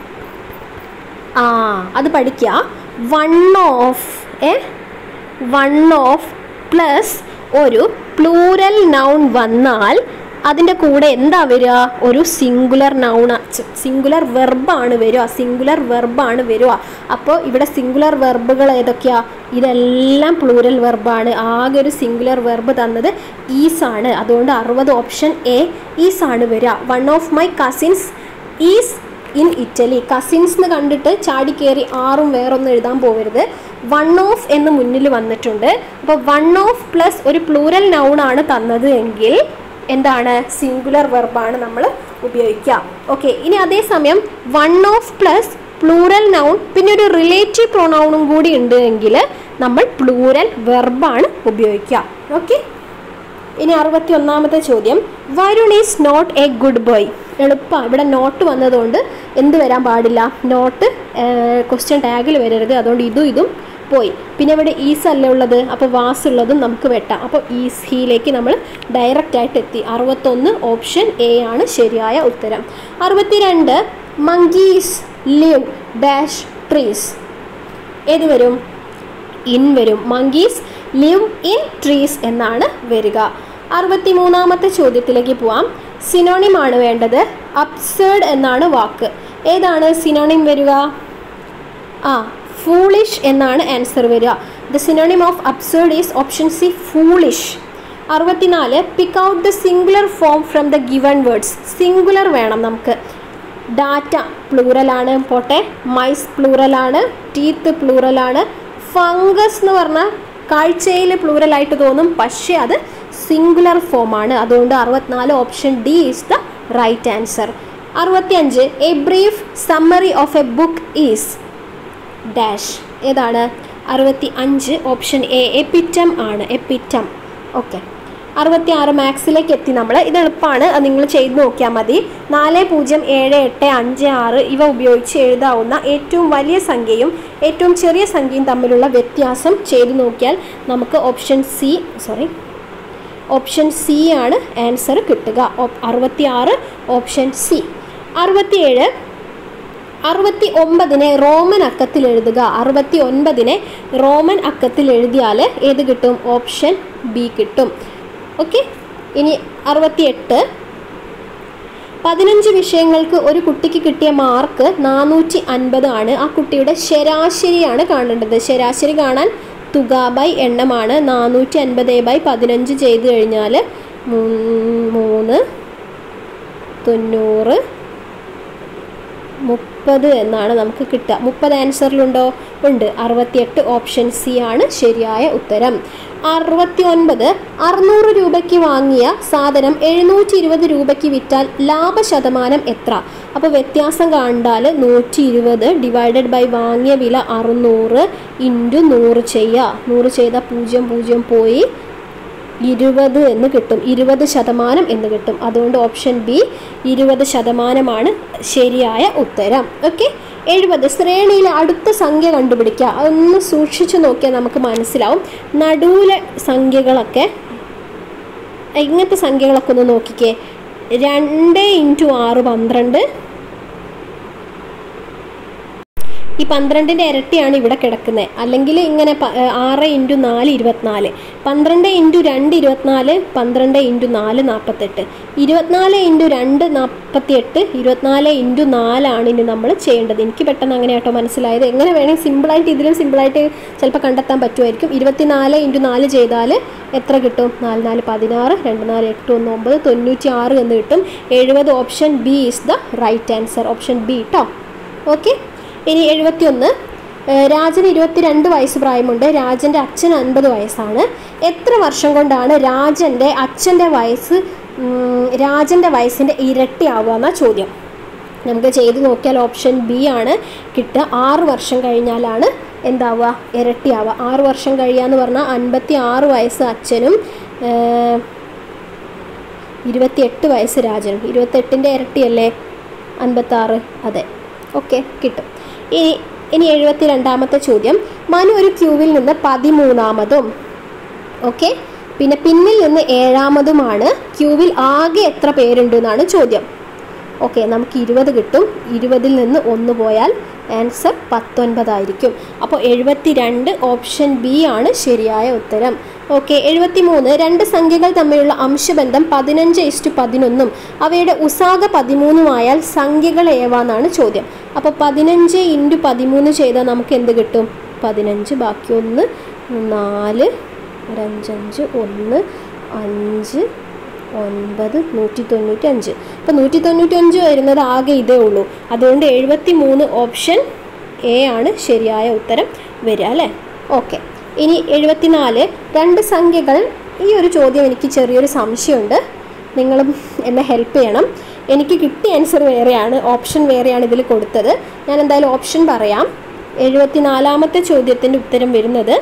ആ അത് പഠിക്കുക one of a one of plus ഒരു പ്ലൂരൽ നൗൺ വന്നാൽ അതിൻ്റെ കൂടെ എന്താ വരിക ഒരു സിംഗുലർ നൗൺ സിംഗുലർ വെർബാണ് വരിക സിംഗുലർ വെർബാണ് വരിക അപ്പോൾ ഇവിടെ സിംഗുലർ വെർബുകൾ ഏതൊക്കെയാ ഇതെല്ലാം പ്ലൂരൽ വെർബാണ് ആകെ ഒരു സിംഗുലർ വെർബ് തന്നത് ഈസ് ആണ് അതുകൊണ്ട് അറുപത് ഓപ്ഷൻ എ ഈസ് ആണ് വരിക one of my cousins is in Italy cousins എന്ന് കണ്ടിട്ട് ചാടി കയറി ആറും വേറൊന്നും എഴുതാൻ പോകരുത് വൺ ഓഫ് എന്ന് മുന്നിൽ വന്നിട്ടുണ്ട് അപ്പോൾ വൺ ഓഫ് പ്ലസ് ഒരു പ്ലൂരൽ നൗൺ ആണ് തന്നത് എങ്കിൽ എന്താണ് സിംഗുലർ വെർബാണ് നമ്മൾ ഉപയോഗിക്കുക ഓക്കെ ഇനി അതേസമയം one of plus plural noun പിന്നെ ഒരു റിലേറ്റീവ് പ്രൊനൗണും കൂടി ഉണ്ട് എങ്കിൽ നമ്മൾ പ്ലൂറൽ വെർബാണ് ഉപയോഗിക്കുക ഓക്കെ ഇനി അറുപത്തി ഒന്നാമത്തെ ചോദ്യം Varun is not a good boy എളുപ്പമാണ് ഇവിടെ നോട്ട് വന്നതുകൊണ്ട് എന്ത് വരാൻ പാടില്ല നോട്ട് ക്വസ്റ്റ്യൻ ടാഗിൽ വരരുത് അതുകൊണ്ട് ഇതും ഇതും പോയി പിന്നെ ഇവിടെ ഈസ് അല്ലേ ഉള്ളത് അപ്പോൾ വാസ് ഉള്ളതും നമുക്ക് വെട്ടാം അപ്പോൾ ഈസ് ഹീയിലേക്ക് നമ്മൾ ഡയറക്റ്റ് ആയിട്ട് എത്തി അറുപത്തൊന്ന് ഓപ്ഷൻ എ ആണ് ശരിയായ ഉത്തരം അറുപത്തിരണ്ട് മങ്കീസ് ലിവ് ഡാഷ് ട്രീസ് ഏത് വരും ഇൻ വരും മങ്കീസ് ലിവ് ഇൻ ട്രീസ് എന്നാണ് വരിക അറുപത്തി മൂന്നാമത്തെ ചോദ്യത്തിലേക്ക് പോവാം സിനോണിം ആണ് വേണ്ടത് അപ്സേഡ് എന്നാണ് വാക്ക് ഏതാണ് സിനോണിം വരിക ആ ഫൂളിഷ് എന്നാണ് ആൻസർ വരിക the synonym of absurd is option C foolish അറുപത്തിനാല് pick out the singular form from the given words singular വേണം നമുക്ക് ഡാറ്റ പ്ലൂറലാണ് പോട്ടെ മൈസ് പ്ലൂറലാണ് ടീത്ത് പ്ലൂറലാണ് ഫംഗസ് എന്ന് പറഞ്ഞാൽ കാഴ്ചയിൽ പ്ലൂറലായിട്ട് തോന്നും പക്ഷേ അത് സിംഗുലർ ഫോമാണ് അതുകൊണ്ട് അറുപത്തിനാല് option D is the right answer അറുപത്തിയഞ്ച് a brief summary of a book is dash ഏതാണ് അറുപത്തി അഞ്ച് ഓപ്ഷൻ എ എപ്പിറ്റം ആണ് എപ്പിറ്റം ഓക്കെ അറുപത്തി ആറ് മാത്സിലേക്ക് എത്തി നമ്മൾ ഇത് എളുപ്പമാണ് അത് നിങ്ങൾ ചെയ്ത് നോക്കിയാൽ മതി നാല് പൂജ്യം ഏഴ് എട്ട് അഞ്ച് ആറ് ഇവ ഉപയോഗിച്ച് എഴുതാവുന്ന ഏറ്റവും വലിയ സംഖ്യയും ഏറ്റവും ചെറിയ സംഖ്യയും തമ്മിലുള്ള വ്യത്യാസം ചെയ്തു നോക്കിയാൽ നമുക്ക് option C sorry option C ആണ് ആൻസർ കിട്ടുക അറുപത്തി ആറ് ഓപ്ഷൻ സി അറുപത്തിയേഴ് അറുപത്തി ഒമ്പതിനെ റോമൻ അക്കത്തിൽ എഴുതുക അറുപത്തി ഒൻപതിനെ റോമൻ അക്കത്തിൽ എഴുതിയാൽ ഏത് കിട്ടും ഓപ്ഷൻ ബി കിട്ടും ഓക്കെ ഇനി അറുപത്തിയെട്ട് പതിനഞ്ച് വിഷയങ്ങൾക്ക് ഒരു കുട്ടിക്ക് കിട്ടിയ മാർക്ക് നാനൂറ്റി അൻപത് ആണ് ആ കുട്ടിയുടെ ശരാശരിയാണ് കാണേണ്ടത് ശരാശരി കാണാൻ തുക ബൈ എണ്ണമാണ് നാനൂറ്റി അൻപത് ബൈ പതിനഞ്ച് ചെയ്ത് കഴിഞ്ഞാൽ മൂന്ന് തൊണ്ണൂറ് മുപ്പത് എന്നാണ് നമുക്ക് കിട്ടുക മുപ്പത് ആൻസറിലുണ്ടോ ഉണ്ട് അറുപത്തിയെട്ട് ഓപ്ഷൻ സി ആണ് ശരിയായ ഉത്തരം അറുപത്തി ഒൻപത് അറുന്നൂറ് രൂപയ്ക്ക് വാങ്ങിയ സാധനം എഴുന്നൂറ്റി ഇരുപത് രൂപയ്ക്ക് വിറ്റാൽ ലാഭശതമാനം എത്ര അപ്പോൾ വ്യത്യാസം കണ്ടാൽ നൂറ്റി ഇരുപത് ഡിവൈഡഡ് ബൈ വാങ്ങിയ വില അറുന്നൂറ് ഇൻറ്റു നൂറ് ചെയ്യുക നൂറ് ചെയ്താൽ പൂജ്യം പൂജ്യം പോയി ഇരുപത് എന്ന് കിട്ടും ഇരുപത് ശതമാനം എന്ന് കിട്ടും അതുകൊണ്ട് ഓപ്ഷൻ ബി ഇരുപത് ശതമാനമാണ് ശരിയായ ഉത്തരം ഓക്കെ എഴുപത് ശ്രേണിയിലെ അടുത്ത സംഖ്യ കണ്ടുപിടിക്കുക അതൊന്ന് സൂക്ഷിച്ചു നോക്കിയാൽ നമുക്ക് മനസ്സിലാവും നടുവിലെ സംഖ്യകളൊക്കെ ഇങ്ങനത്തെ സംഖ്യകളൊക്കെ ഒന്ന് നോക്കിക്കേ രണ്ട് ഇൻറ്റു ആറ് പന്ത്രണ്ട് ഈ പന്ത്രണ്ടിൻ്റെ ഇരട്ടിയാണ് ഇവിടെ കിടക്കുന്നത് അല്ലെങ്കിൽ ഇങ്ങനെ പ- ഏ, ആറ് ഇൻറ്റു നാല് ഇരുപത്തിനാല് പന്ത്രണ്ട് ഇൻറ്റു രണ്ട് ഇരുപത്തിനാല് പന്ത്രണ്ട് ഇൻറ്റു നാല് നാൽപ്പത്തെട്ട് ഇരുപത്തിനാല് ഇൻറ്റു രണ്ട് നാൽപ്പത്തിയെട്ട് ഇരുപത്തിനാല് ഇൻറ്റു നാലാണ് ഇനി നമ്മൾ ചെയ്യേണ്ടത് എനിക്ക് പെട്ടെന്ന് അങ്ങനെ കേട്ടോ മനസ്സിലായത് എങ്ങനെ വേണമെങ്കിൽ സിമ്പിളായിട്ട് ഇതിലും സിമ്പിളായിട്ട് ചിലപ്പോൾ കണ്ടെത്താൻ പറ്റുമായിരിക്കും ഇരുപത്തിനാല് ഇൻറ്റു നാല് ചെയ്താൽ എത്ര കിട്ടും നാല് നാല് പതിനാറ് രണ്ട് നാല് എട്ട് ഒന്ന് ഒമ്പത് തൊണ്ണൂറ്റി ആറ് എന്ന് കിട്ടും എഴുപത് option B is the right answer option B കേട്ടോ ഓക്കെ ഇനി എഴുപത്തിയൊന്ന് ഏഹ് രാജന് ഇരുപത്തിരണ്ട് വയസ്സ് പ്രായമുണ്ട് രാജൻ്റെ അച്ഛൻ അൻപത് വയസ്സാണ് എത്ര വർഷം കൊണ്ടാണ് രാജൻ്റെ അച്ഛൻ്റെ വയസ്സ് ഉം, രാജൻ്റെ വയസ്സിൻ്റെ ഇരട്ടിയാവുക എന്നാ ചോദ്യം നമുക്ക് ചെയ്ത് നോക്കിയാൽ ഓപ്ഷൻ ബി ആണ് കിട്ടുക ആറ് വർഷം കഴിഞ്ഞാലാണ് എന്താവുക ഇരട്ടിയാവുക ആറ് വർഷം കഴിയാന്ന് പറഞ്ഞാൽ അൻപത്തി ആറ് വയസ്സ് അച്ഛനും ഏഹ്, ഇരുപത്തിയെട്ട് വയസ്സ് രാജനും ഇരുപത്തെട്ടിൻ്റെ ഇരട്ടിയല്ലേ അൻപത്താറ് അതെ ഓക്കെ കിട്ടും ഇനി ഇനി എഴുപത്തി രണ്ടാമത്തെ ചോദ്യം മനു ഒരു ക്യൂവിൽ നിന്ന് പതിമൂന്നാമതും ഓക്കെ പിന്നെ പിന്നിൽ നിന്ന് ഏഴാമതുമാണ് ക്യൂവിൽ ആകെ എത്ര പേരുണ്ട് എന്നാണ് ചോദ്യം ഓക്കെ നമുക്ക് ഇരുപത് കിട്ടും ഇരുപതിൽ നിന്ന് ഒന്ന് പോയാൽ ആൻസർ പത്തൊൻപതായിരിക്കും അപ്പോൾ എഴുപത്തി രണ്ട് ഓപ്ഷൻ ബി ആണ് ശരിയായ ഉത്തരം ഓക്കെ എഴുപത്തി മൂന്ന് രണ്ട് സംഖ്യകൾ തമ്മിലുള്ള അംശബന്ധം പതിനഞ്ച് ഇസ്റ്റു പതിനൊന്നും അവയുടെ ഉസാഗ പതിമൂന്നുമായാൽ സംഖ്യകൾ ഏവാന്നാണ് ചോദ്യം അപ്പോൾ പതിനഞ്ച് ഇൻറ്റു പതിമൂന്ന് ചെയ്താൽ നമുക്ക് എന്ത് കിട്ടും പതിനഞ്ച് ബാക്കി ഒന്ന് നാല് ഒരഞ്ചഞ്ച് ഒന്ന് അഞ്ച് ഒൻപത് നൂറ്റി തൊണ്ണൂറ്റി അഞ്ച് അപ്പോൾ നൂറ്റി തൊണ്ണൂറ്റി അഞ്ച് വരുന്നത് ആകെ ഇതേ ഉള്ളൂ അതുകൊണ്ട് എഴുപത്തി മൂന്ന് ഓപ്ഷൻ എ ആണ് ശരിയായ ഉത്തരം വരിക അല്ലേ ഓക്കെ ഇനി എഴുപത്തിനാല് രണ്ട് സംഖ്യകൾ ഈ ഒരു ചോദ്യം എനിക്ക് ചെറിയൊരു സംശയമുണ്ട് നിങ്ങളും എന്നെ ഹെൽപ്പ് ചെയ്യണം എനിക്ക് കിട്ടിയ ആൻസർ വേറെയാണ് ഓപ്ഷൻ വേറെയാണ് ഇതിൽ കൊടുത്തത് ഞാൻ എന്തായാലും ഓപ്ഷൻ പറയാം എഴുപത്തിനാലാമത്തെ ചോദ്യത്തിൻ്റെ ഉത്തരം വരുന്നത്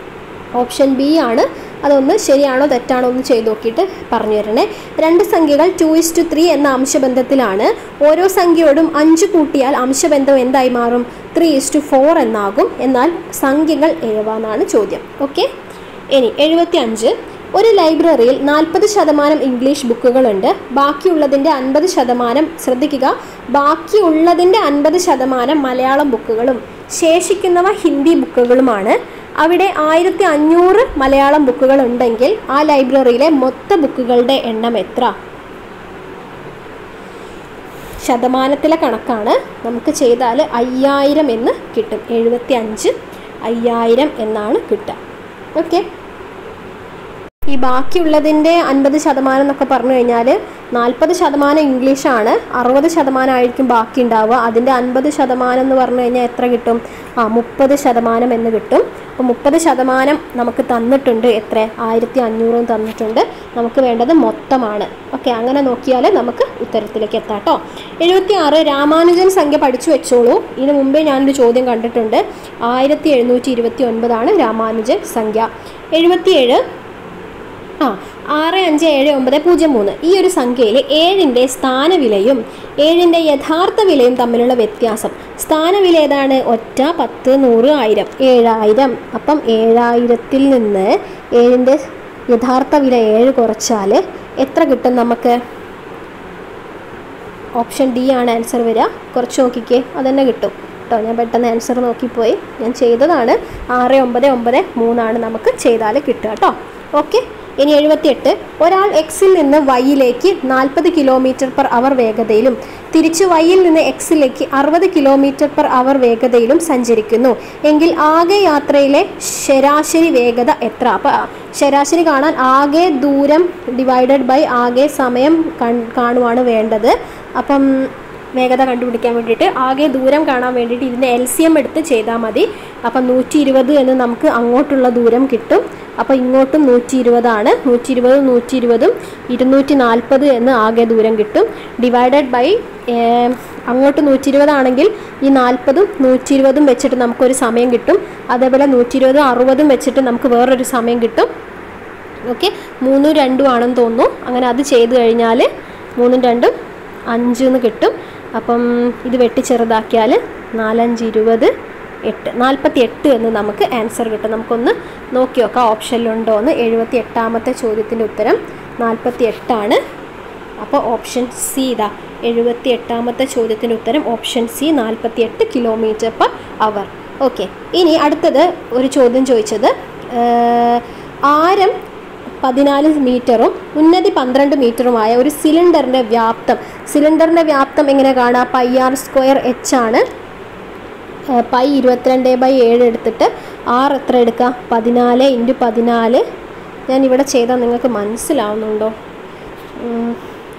ഓപ്ഷൻ ബി ആണ് അതൊന്ന് ശരിയാണോ തെറ്റാണോ എന്ന് ചെയ്ത് നോക്കിയിട്ട് പറഞ്ഞു തരണേ രണ്ട് സംഖ്യകൾ ടു ഇസ് ടു ത്രീ എന്ന അംശബന്ധത്തിലാണ് ഓരോ സംഖ്യയോടും അഞ്ച് കൂട്ടിയാൽ അംശബന്ധം എന്തായി മാറും ത്രീ ഇസ് ടു ഫോർ എന്നാകും എന്നാൽ സംഖ്യകൾ ഏവാന്നാണ് ചോദ്യം ഓക്കെ ഇനി എഴുപത്തി അഞ്ച് ഒരു ലൈബ്രറിയിൽ നാൽപ്പത് ശതമാനം ഇംഗ്ലീഷ് ബുക്കുകളുണ്ട് ബാക്കിയുള്ളതിൻ്റെ അൻപത് ശതമാനം ശ്രദ്ധിക്കുക ബാക്കിയുള്ളതിൻ്റെ അൻപത് ശതമാനം മലയാളം ബുക്കുകളും ശേഷിക്കുന്നവ ഹിന്ദി ബുക്കുകളുമാണ് അവിടെ ആയിരത്തി അഞ്ഞൂറ് മലയാളം ബുക്കുകൾ ഉണ്ടെങ്കിൽ ആ ലൈബ്രറിയിലെ മൊത്ത ബുക്കുകളുടെ എണ്ണം എത്ര ശതമാനത്തിലെ കണക്കാണ് നമുക്ക് ചെയ്താൽ അയ്യായിരം എന്ന് കിട്ടും എഴുപത്തി അഞ്ച് അയ്യായിരം എന്നാണ് കിട്ടുക ഓക്കെ ഈ ബാക്കിയുള്ളതിൻ്റെ അൻപത് ശതമാനം എന്നൊക്കെ പറഞ്ഞു കഴിഞ്ഞാൽ നാൽപ്പത് ശതമാനം ഇംഗ്ലീഷാണ് അറുപത് ശതമാനം ആയിരിക്കും ബാക്കി ഉണ്ടാവുക അതിൻ്റെ അൻപത് ശതമാനം എന്ന് പറഞ്ഞു കഴിഞ്ഞാൽ എത്ര കിട്ടും ആ മുപ്പത് ശതമാനം എന്ന് കിട്ടും അപ്പോൾ മുപ്പത് ശതമാനം നമുക്ക് തന്നിട്ടുണ്ട് എത്ര ആയിരത്തി അഞ്ഞൂറും തന്നിട്ടുണ്ട് നമുക്ക് വേണ്ടത് മൊത്തമാണ് ഓക്കെ അങ്ങനെ നോക്കിയാൽ നമുക്ക് ഉത്തരത്തിലേക്ക് എത്താം കേട്ടോ എഴുപത്തി ആറ് രാമാനുജൻ സംഖ്യ പഠിച്ചു വെച്ചോളൂ ഇതിനു മുമ്പേ ഞാനൊരു ചോദ്യം കണ്ടിട്ടുണ്ട് ആയിരത്തി എഴുന്നൂറ്റി ഇരുപത്തി ഒൻപതാണ് രാമാനുജൻ സംഖ്യ എഴുപത്തിയേഴ് ആ ആറ് അഞ്ച് ഏഴ് ഒമ്പത് പൂജ്യം മൂന്ന് ഈ ഒരു സംഖ്യയിൽ ഏഴിൻ്റെ സ്ഥാനവിലയും ഏഴിൻ്റെ യഥാർത്ഥ വിലയും തമ്മിലുള്ള വ്യത്യാസം സ്ഥാനവില ഏതാണ് ഒറ്റ പത്ത് നൂറ് ആയിരം ഏഴായിരം അപ്പം ഏഴായിരത്തിൽ നിന്ന് ഏഴിൻ്റെ യഥാർത്ഥ വില ഏഴ് കുറച്ചാൽ എത്ര കിട്ടും നമുക്ക് ഓപ്ഷൻ ഡി ആണ് ആൻസർ വരിക കുറച്ച് നോക്കിക്കേ അതന്നെ കിട്ടും കേട്ടോ ഞാൻ പെട്ടെന്ന് ആൻസർ നോക്കിപ്പോയി ഞാൻ ചെയ്തതാണ് ആറ് ഒമ്പത് ഒമ്പത് മൂന്നാണ് നമുക്ക് ചെയ്താൽ കിട്ടുക കേട്ടോ ഓക്കെ ഇനി എഴുപത്തിയെട്ട് ഒരാൾ എക്സിൽ നിന്ന് വൈയിലേക്ക് നാൽപ്പത് കിലോമീറ്റർ പെർ അവർ വേഗതയിലും തിരിച്ച് വൈയിൽ നിന്ന് എക്സിലേക്ക് അറുപത് കിലോമീറ്റർ പെർ അവർ വേഗതയിലും സഞ്ചരിക്കുന്നു എങ്കിൽ ആകെ യാത്രയിലെ ശരാശരി വേഗത എത്ര അപ്പോൾ ശരാശരി കാണാൻ ആകെ ദൂരം ഡിവൈഡഡ് ബൈ ആകെ സമയം കൺ- കാണുവാണ് വേണ്ടത് അപ്പം വേഗത കണ്ടുപിടിക്കാൻ വേണ്ടിയിട്ട് ആകെ ദൂരം കാണാൻ വേണ്ടിയിട്ട് ഇതിൻ്റെ എൽ സി എം എടുത്ത് ചെയ്താൽ മതി അപ്പം നൂറ്റി ഇരുപത് എന്ന് നമുക്ക് അങ്ങോട്ടുള്ള ദൂരം കിട്ടും അപ്പോൾ ഇങ്ങോട്ടും നൂറ്റി ഇരുപതാണ് നൂറ്റി ഇരുപതും നൂറ്റി ഇരുപതും ഇരുന്നൂറ്റി നാൽപ്പത് എന്ന് ആകെ ദൂരം കിട്ടും ഡിവൈഡഡ് ബൈ അങ്ങോട്ട് നൂറ്റി ഇരുപതാണെങ്കിൽ ഈ നാൽപ്പതും നൂറ്റി ഇരുപതും വെച്ചിട്ട് നമുക്കൊരു സമയം കിട്ടും അതേപോലെ നൂറ്റി ഇരുപതും അറുപതും വെച്ചിട്ട് നമുക്ക് വേറൊരു സമയം കിട്ടും ഓക്കെ മൂന്നും രണ്ടും ആണെന്ന് തോന്നുന്നു അങ്ങനെ അത് ചെയ്ത് കഴിഞ്ഞാൽ മൂന്നും രണ്ടും അഞ്ച് എന്ന് കിട്ടും അപ്പം ഇത് വെട്ടി ചെറുതാക്കിയാൽ നാലഞ്ച് ഇരുപത് എട്ട് നാൽപ്പത്തി എട്ട് എന്ന് നമുക്ക് ആൻസർ കിട്ടും നമുക്കൊന്ന് നോക്കി നോക്കാം ഓപ്ഷനിലുണ്ടോ എന്ന് എഴുപത്തി എട്ടാമത്തെ ചോദ്യത്തിൻ്റെ ഉത്തരം നാൽപ്പത്തി എട്ടാണ് അപ്പോൾ ഓപ്ഷൻ സി ഇതാ എഴുപത്തി എട്ടാമത്തെ ചോദ്യത്തിൻ്റെ ഉത്തരം ഓപ്ഷൻ സി നാൽപ്പത്തി എട്ട് കിലോമീറ്റർ പെർ അവർ ഓക്കെ ഇനി അടുത്തത് ഒരു ചോദ്യം ചോദിച്ചത് ഏഹ്, ആരം പതിനാല് മീറ്ററും ഉന്നതി പന്ത്രണ്ട് മീറ്ററുമായ ഒരു സിലിണ്ടറിൻ്റെ വ്യാപ്തം സിലിണ്ടറിൻ്റെ വ്യാപ്തം എങ്ങനെ കാണാം പൈ ആർ സ്ക്വയർ എച്ച് ആണ് ഏഹ് പൈ ഇരുപത്തിരണ്ട് ബൈ ഏഴ് എടുത്തിട്ട് ആറ് എത്ര എടുക്കുക പതിനാല് ഇൻറ്റു പതിനാല് ഞാൻ ഇവിടെ ചെയ്താൽ നിങ്ങൾക്ക് മനസ്സിലാവുന്നുണ്ടോ ഉം.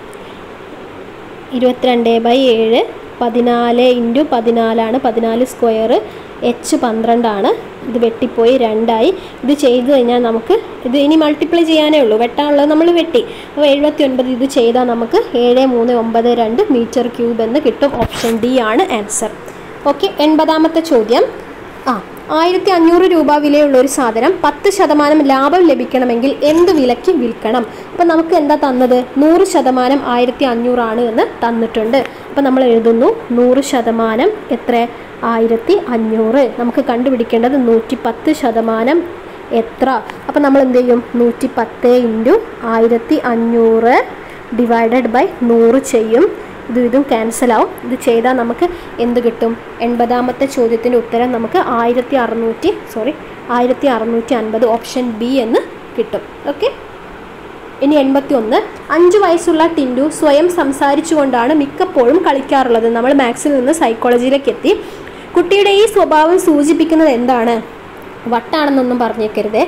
ഇരുപത്തിരണ്ട് ബൈ ഏഴ് പതിനാല് ഇൻറ്റു പതിനാലാണ് പതിനാല് സ്ക്വയർ എച്ച് പന്ത്രണ്ടാണ് ഇത് വെട്ടിപ്പോയി രണ്ടായി ഇത് ചെയ്ത് കഴിഞ്ഞാൽ നമുക്ക് ഇത് ഇനി മൾട്ടിപ്ലൈ ചെയ്യാനേ ഉള്ളൂ വെട്ടാനുള്ളത് നമ്മൾ വെട്ടി അപ്പോൾ എഴുപത്തി ഒൻപത് ഇത് ചെയ്താൽ നമുക്ക് ഏഴ് മൂന്ന് ഒമ്പത് രണ്ട് മീറ്റർ ക്യൂബ് എന്ന് കിട്ടും ഓപ്ഷൻ ഡി ആണ് ആൻസർ ഓക്കെ എൺപതാമത്തെ ചോദ്യം ആ ആയിരത്തി അഞ്ഞൂറ് രൂപ വിലയുള്ള ഒരു സാധനം പത്ത് ശതമാനം ലാഭം ലഭിക്കണമെങ്കിൽ എന്ത് വിലയ്ക്ക് വിൽക്കണം അപ്പം നമുക്ക് എന്താ തന്നത് നൂറ് ശതമാനം ആയിരത്തി അഞ്ഞൂറാണ് എന്ന് തന്നിട്ടുണ്ട് അപ്പം നമ്മൾ എഴുതുന്നു നൂറ് ശതമാനം എത്ര ആയിരത്തി അഞ്ഞൂറ് നമുക്ക് കണ്ടുപിടിക്കേണ്ടത് നൂറ്റി പത്ത് ശതമാനം എത്ര അപ്പം നമ്മൾ എന്ത് ചെയ്യും നൂറ്റി പത്ത് ഇൻറ്റു ആയിരത്തി അഞ്ഞൂറ് ഡിവൈഡഡ് ബൈ നൂറ് ചെയ്യും ഇതും ഇതും ക്യാൻസൽ ആവും ഇത് ചെയ്താൽ നമുക്ക് എന്ത് കിട്ടും എൺപതാമത്തെ ചോദ്യത്തിൻ്റെ ഉത്തരം നമുക്ക് ആയിരത്തി അറുന്നൂറ്റി സോറി ആയിരത്തി അറുന്നൂറ്റി അൻപത് ഓപ്ഷൻ ബി എന്ന് കിട്ടും ഓക്കെ ഇനി എൺപത്തി ഒന്ന് അഞ്ച് വയസ്സുള്ള ടിൻഡു സ്വയം സംസാരിച്ചുകൊണ്ടാണ് മിക്കപ്പോഴും കളിക്കാറുള്ളത് നമ്മൾ മാത്സിൽ നിന്ന് സൈക്കോളജിയിലേക്ക് എത്തി കുട്ടിയുടെ ഈ സ്വഭാവം സൂചിപ്പിക്കുന്നത് എന്താണ് വട്ടാണെന്നൊന്നും പറഞ്ഞേക്കരുതേ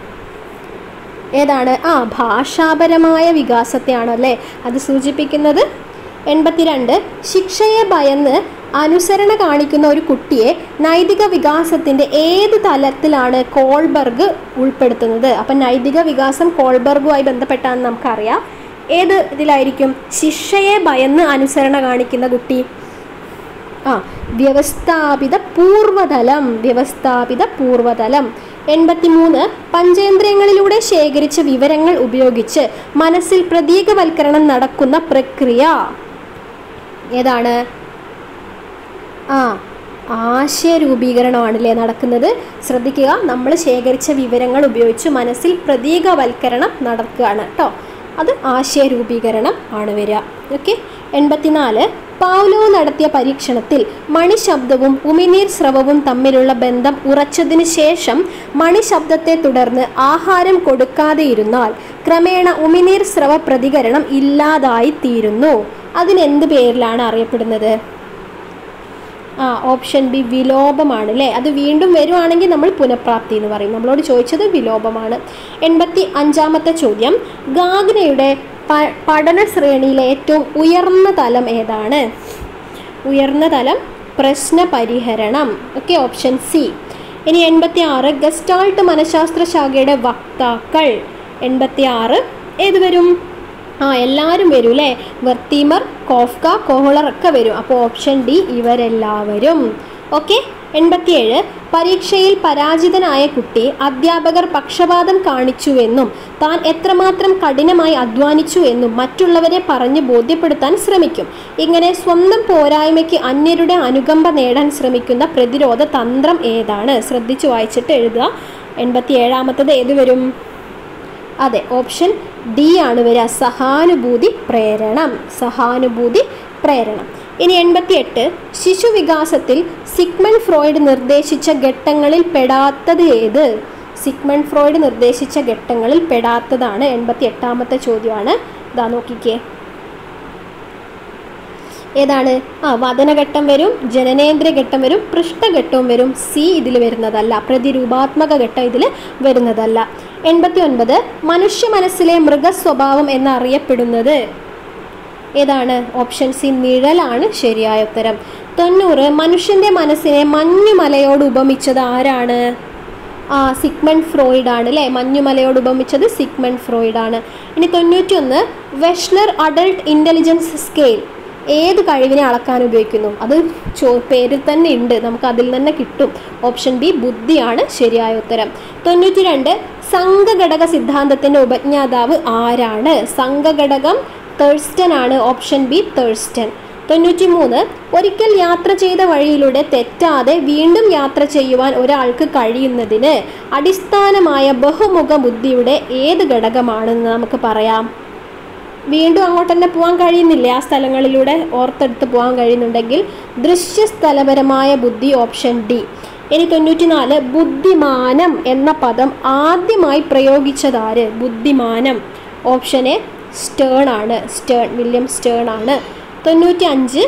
ഏതാണ് ആ ഭാഷാപരമായ വികാസത്തെയാണ് അല്ലേ അത് സൂചിപ്പിക്കുന്നത് എൺപത്തിരണ്ട് ശിക്ഷയെ ഭയന്ന് അനുസരണ കാണിക്കുന്ന ഒരു കുട്ടിയെ നൈതിക വികാസത്തിൻ്റെ ഏത് തലത്തിലാണ് കോൾബർഗ് ഉൾപ്പെടുത്തുന്നത് അപ്പം നൈതിക വികാസം കോൾബർഗുമായി ബന്ധപ്പെട്ടാന്ന് നമുക്കറിയാം ഏത് ഇതിലായിരിക്കും ശിക്ഷയെ ഭയന്ന് അനുസരണ കാണിക്കുന്ന കുട്ടി ആ വ്യവസ്ഥാപിത പൂർവതലം വ്യവസ്ഥാപിത പൂർവതലം എൺപത്തിമൂന്ന് പഞ്ചേന്ദ്രിയങ്ങളിലൂടെ ശേഖരിച്ച വിവരങ്ങൾ ഉപയോഗിച്ച് മനസ്സിൽ പ്രതീകവൽക്കരണം നടക്കുന്ന പ്രക്രിയ ഏതാണ് ആ ആശയരൂപീകരണമാണല്ലേ നടക്കുന്നത് ശ്രദ്ധിക്കുക നമ്മൾ ശേഖരിച്ച വിവരങ്ങൾ ഉപയോഗിച്ച് മനസ്സിൽ പ്രതീകവൽക്കരണം നടക്കുകയാണ് കേട്ടോ അത് ആശയരൂപീകരണം ആണ് വരിക ഓക്കെ എൺപത്തിനാല് പൗലോ നടത്തിയ പരീക്ഷണത്തിൽ മണിശബ്ദവും ഉമിനീർ സ്രവവും തമ്മിലുള്ള ബന്ധം ഉറച്ചതിന് ശേഷം മണിശബ്ദത്തെ തുടർന്ന് ആഹാരം കൊടുക്കാതെ ഇരുന്നാൽ ക്രമേണ ഉമിനീർ സ്രവ പ്രതികരണം ഇല്ലാതായി തീരുന്നു അതിനെന്ത് പേരിലാണ് അറിയപ്പെടുന്നത് ആ ഓപ്ഷൻ ബി വിലോപമാണ് അല്ലേ അത് വീണ്ടും വരുവാണെങ്കിൽ നമ്മൾ പുനഃപ്രാപ്തി എന്ന് പറയും നമ്മളോട് ചോദിച്ചത് വിലോപമാണ് എൺപത്തി അഞ്ചാമത്തെ ചോദ്യം ഗാഗ്നയുടെ പ- പഠന ശ്രേണിയിലെ ഏറ്റവും ഉയർന്ന തലം ഏതാണ് ഉയർന്ന തലം പ്രശ്ന പരിഹരണം ഓക്കെ ഓപ്ഷൻ സി ഇനി എൺപത്തി ആറ് ഗസ്റ്റാൾട്ട് മനഃശാസ്ത്ര ശാഖയുടെ വക്താക്കൾ എൺപത്തി ആറ് ഏത് വരും ആ എല്ലാവരും വരും അല്ലേ വെർത്തീമർ കോഫ്ക കോഹളർ ഒക്കെ വരും അപ്പോൾ ഓപ്ഷൻ ഡി ഇവരെല്ലാവരും ഓക്കെ എൺപത്തിയേഴ് പരീക്ഷയിൽ പരാജിതനായ കുട്ടി അധ്യാപകർ പക്ഷപാതം കാണിച്ചുവെന്നും താൻ എത്രമാത്രം കഠിനമായി അധ്വാനിച്ചു എന്നും മറ്റുള്ളവരെ പറഞ്ഞ് ബോധ്യപ്പെടുത്താൻ ശ്രമിക്കും ഇങ്ങനെ സ്വന്തം പോരായ്മയ്ക്ക് അന്യരുടെ അനുകമ്പ നേടാൻ ശ്രമിക്കുന്ന പ്രതിരോധ തന്ത്രം ഏതാണ് ശ്രദ്ധിച്ചു വായിച്ചിട്ട് എഴുതുക എൺപത്തി ഏഴാമത്തത് ഏത് വരും അതെ ഓപ്ഷൻ ഡി ആണ് വരിക സഹാനുഭൂതി പ്രേരണം സഹാനുഭൂതി പ്രേരണം ഇനി എൺപത്തിയെട്ട് ശിശു വികാസത്തിൽ സിഗ്മൺ ഫ്രോയിഡ് നിർദ്ദേശിച്ച ഘട്ടങ്ങളിൽ പെടാത്തത് ഏത് സിഗ്മൺ ഫ്രോയിഡ് നിർദ്ദേശിച്ച ഘട്ടങ്ങളിൽ പെടാത്തതാണ് എൺപത്തി എട്ടാമത്തെ ചോദ്യമാണ് ഇതാ നോക്കിക്കേ ഏതാണ് ആ വദനഘട്ടം വരും ജനനേന്ദ്രിയ ഘട്ടം വരും പൃഷ്ഠഘട്ടവും വരും സി ഇതിൽ വരുന്നതല്ല പ്രതിരൂപാത്മക ഘട്ടം ഇതിൽ വരുന്നതല്ല എൺപത്തി ഒൻപത് മനുഷ്യ മനസ്സിലെ മൃഗസ്വഭാവം എന്നറിയപ്പെടുന്നത് ഏതാണ് ഓപ്ഷൻ സി നിഴലാണ് ശരിയായ ഉത്തരം തൊണ്ണൂറ് മനുഷ്യന്റെ മനസ്സിനെ മഞ്ഞുമലയോട് ഉപമിച്ചത് ആരാണ് ആ സിഗ്മൺ ഫ്രോയിഡ് ആണ് അല്ലേ മഞ്ഞുമലയോട് ഉപമിച്ചത് സിഗ്മൺ ഫ്രോയിഡ് ആണ് ഇനി തൊണ്ണൂറ്റി ഒന്ന് വെഷ്ലർ അഡൾട്ട് ഇൻ്റലിജൻസ് സ്കെയിൽ ഏത് കഴിവിനെ അളക്കാൻ ഉപയോഗിക്കുന്നു അത് ചോ പേരിൽ തന്നെ ഉണ്ട് നമുക്ക് അതിൽ തന്നെ കിട്ടും ഓപ്ഷൻ ബി ബുദ്ധിയാണ് ശരിയായ ഉത്തരം തൊണ്ണൂറ്റി രണ്ട് സംഘഘടക സിദ്ധാന്തത്തിന്റെ ഉപജ്ഞാതാവ് ആരാണ് സംഘഘടകം തേഴ്സ്റ്റൺ ആണ് ഓപ്ഷൻ ബി തേഴ്സ്റ്റൺ തൊണ്ണൂറ്റി മൂന്ന് ഒരിക്കൽ യാത്ര ചെയ്ത വഴിയിലൂടെ തെറ്റാതെ വീണ്ടും യാത്ര ചെയ്യുവാൻ ഒരാൾക്ക് കഴിയുന്നതിന് അടിസ്ഥാനമായ ബഹുമുഖ ബുദ്ധിയുടെ ഏത് ഘടകമാണെന്ന് നമുക്ക് പറയാം വീണ്ടും അങ്ങോട്ട് തന്നെ പോകാൻ കഴിയുന്നില്ലേ ആ സ്ഥലങ്ങളിലൂടെ ഓർത്തെടുത്ത് പോകാൻ കഴിയുന്നുണ്ടെങ്കിൽ ദൃശ്യസ്ഥലപരമായ ബുദ്ധി ഓപ്ഷൻ ഡി ഇനി തൊണ്ണൂറ്റിനാല് ബുദ്ധിമാനം എന്ന പദം ആദ്യമായി പ്രയോഗിച്ചതാര് ബുദ്ധിമാനം ഓപ്ഷൻ എ സ്റ്റേൺ ആണ് സ്റ്റേൺ വില്യം സ്റ്റേൺ ആണ് തൊണ്ണൂറ്റി അഞ്ച്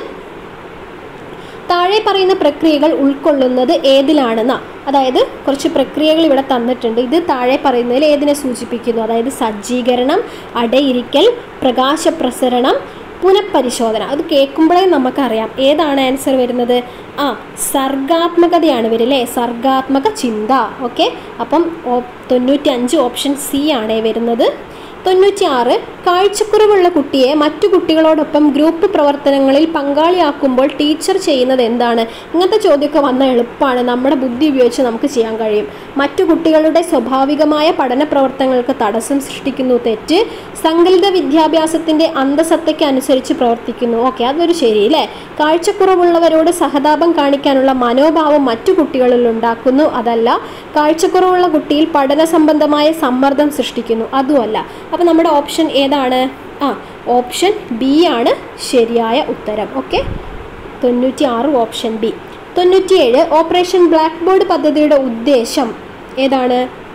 താഴെ പറയുന്ന പ്രക്രിയകൾ ഉൾക്കൊള്ളുന്നത് ഏതിലാണെന്ന അതായത് കുറച്ച് പ്രക്രിയകൾ ഇവിടെ തന്നിട്ടുണ്ട് ഇത് താഴെ പറയുന്നതിൽ ഏതിനെ സൂചിപ്പിക്കുന്നു അതായത് സജ്ജീകരണം അടയിരിക്കൽ പ്രകാശപ്രസരണം പുനഃപരിശോധന അത് കേൾക്കുമ്പോഴേ നമുക്കറിയാം ഏതാണ് ആൻസർ വരുന്നത് ആ സർഗാത്മകതയാണ് വരില്ലേ സർഗാത്മക ചിന്ത ഓക്കെ അപ്പം ഓ- തൊണ്ണൂറ്റി അഞ്ച് ഓപ്ഷൻ സി ആണ് വരുന്നത് തൊണ്ണൂറ്റിയാറ് കാഴ്ചക്കുറവുള്ള കുട്ടിയെ മറ്റു കുട്ടികളോടൊപ്പം ഗ്രൂപ്പ് പ്രവർത്തനങ്ങളിൽ പങ്കാളിയാക്കുമ്പോൾ ടീച്ചർ ചെയ്യുന്നത് എന്താണ് ഇങ്ങനത്തെ ചോദ്യമൊക്കെ വന്ന എളുപ്പമാണ് നമ്മുടെ ബുദ്ധി ഉപയോഗിച്ച് നമുക്ക് ചെയ്യാൻ കഴിയും മറ്റു കുട്ടികളുടെ സ്വാഭാവികമായ പഠന പ്രവർത്തനങ്ങൾക്ക് തടസ്സം സൃഷ്ടിക്കുന്നു തെറ്റ് സങ്കലിത വിദ്യാഭ്യാസത്തിന്റെ അന്തസത്തയ്ക്ക് അനുസരിച്ച് പ്രവർത്തിക്കുന്നു ഓക്കെ അതൊരു ശരി അല്ലേ കാഴ്ചക്കുറവുള്ളവരോട് സഹതാപം കാണിക്കാനുള്ള മനോഭാവം മറ്റു കുട്ടികളിൽ ഉണ്ടാക്കുന്നു അതല്ല കാഴ്ചക്കുറവുള്ള കുട്ടിയിൽ പഠന സംബന്ധമായ സമ്മർദ്ദം സൃഷ്ടിക്കുന്നു അതുമല്ല അപ്പം നമ്മുടെ ഓപ്ഷൻ ഏതാണ് ആ ഓപ്ഷൻ ബി ആണ് ശരിയായ ഉത്തരം ഓക്കെ തൊണ്ണൂറ്റി ആറ് ഓപ്ഷൻ ബി തൊണ്ണൂറ്റിയേഴ് ഓപ്പറേഷൻ ബ്ലാക്ക് ബോർഡ് പദ്ധതിയുടെ ഉദ്ദേശം ഏതാണ്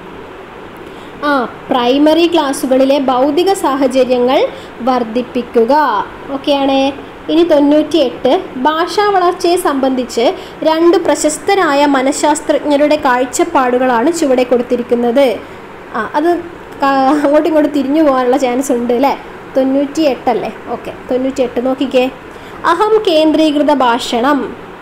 ആ പ്രൈമറി ക്ലാസ്സുകളിലെ ഭൗതിക സാഹചര്യങ്ങൾ വർദ്ധിപ്പിക്കുക ഓക്കെയാണേ ഇനി തൊണ്ണൂറ്റിയെട്ട് ഭാഷാ വളർച്ചയെ സംബന്ധിച്ച് രണ്ട് പ്രശസ്തരായ മനഃശാസ്ത്രജ്ഞരുടെ കാഴ്ചപ്പാടുകളാണ് ചുവടെ കൊടുത്തിരിക്കുന്നത് ആ അത് ക- അങ്ങോട്ടും ഇങ്ങോട്ടും തിരിഞ്ഞു പോകാനുള്ള ചാൻസ് ഉണ്ട് അല്ലേ തൊണ്ണൂറ്റി എട്ടല്ലേ ഓക്കെ തൊണ്ണൂറ്റി എട്ട് നോക്കിക്കേ അഹം കേന്ദ്രീകൃത ഭാഷണം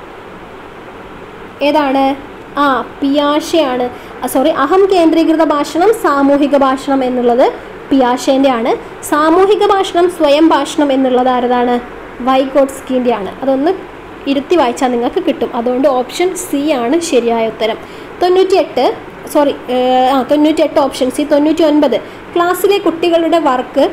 ഏതാണ് ആ പിയാഷയാണ് സോറി അഹം കേന്ദ്രീകൃത ഭാഷണം സാമൂഹിക ഭാഷണം എന്നുള്ളത് പിയാഷേൻ്റെ ആണ് സാമൂഹിക ഭാഷണം സ്വയം ഭാഷണം എന്നുള്ളത് ആരതാണ് വൈഗോട്സ്കിൻ്റെ ആണ് അതൊന്ന് ഇരുത്തി വായിച്ചാൽ നിങ്ങൾക്ക് കിട്ടും അതുകൊണ്ട് ഓപ്ഷൻ സി ആണ് ശരിയായ ഉത്തരം തൊണ്ണൂറ്റിയെട്ട് സോറി ആ തൊണ്ണൂറ്റിയെട്ട് ഓപ്ഷൻ സി തൊണ്ണൂറ്റി ഒൻപത് ക്ലാസ്സിലെ കുട്ടികളുടെ വർക്ക്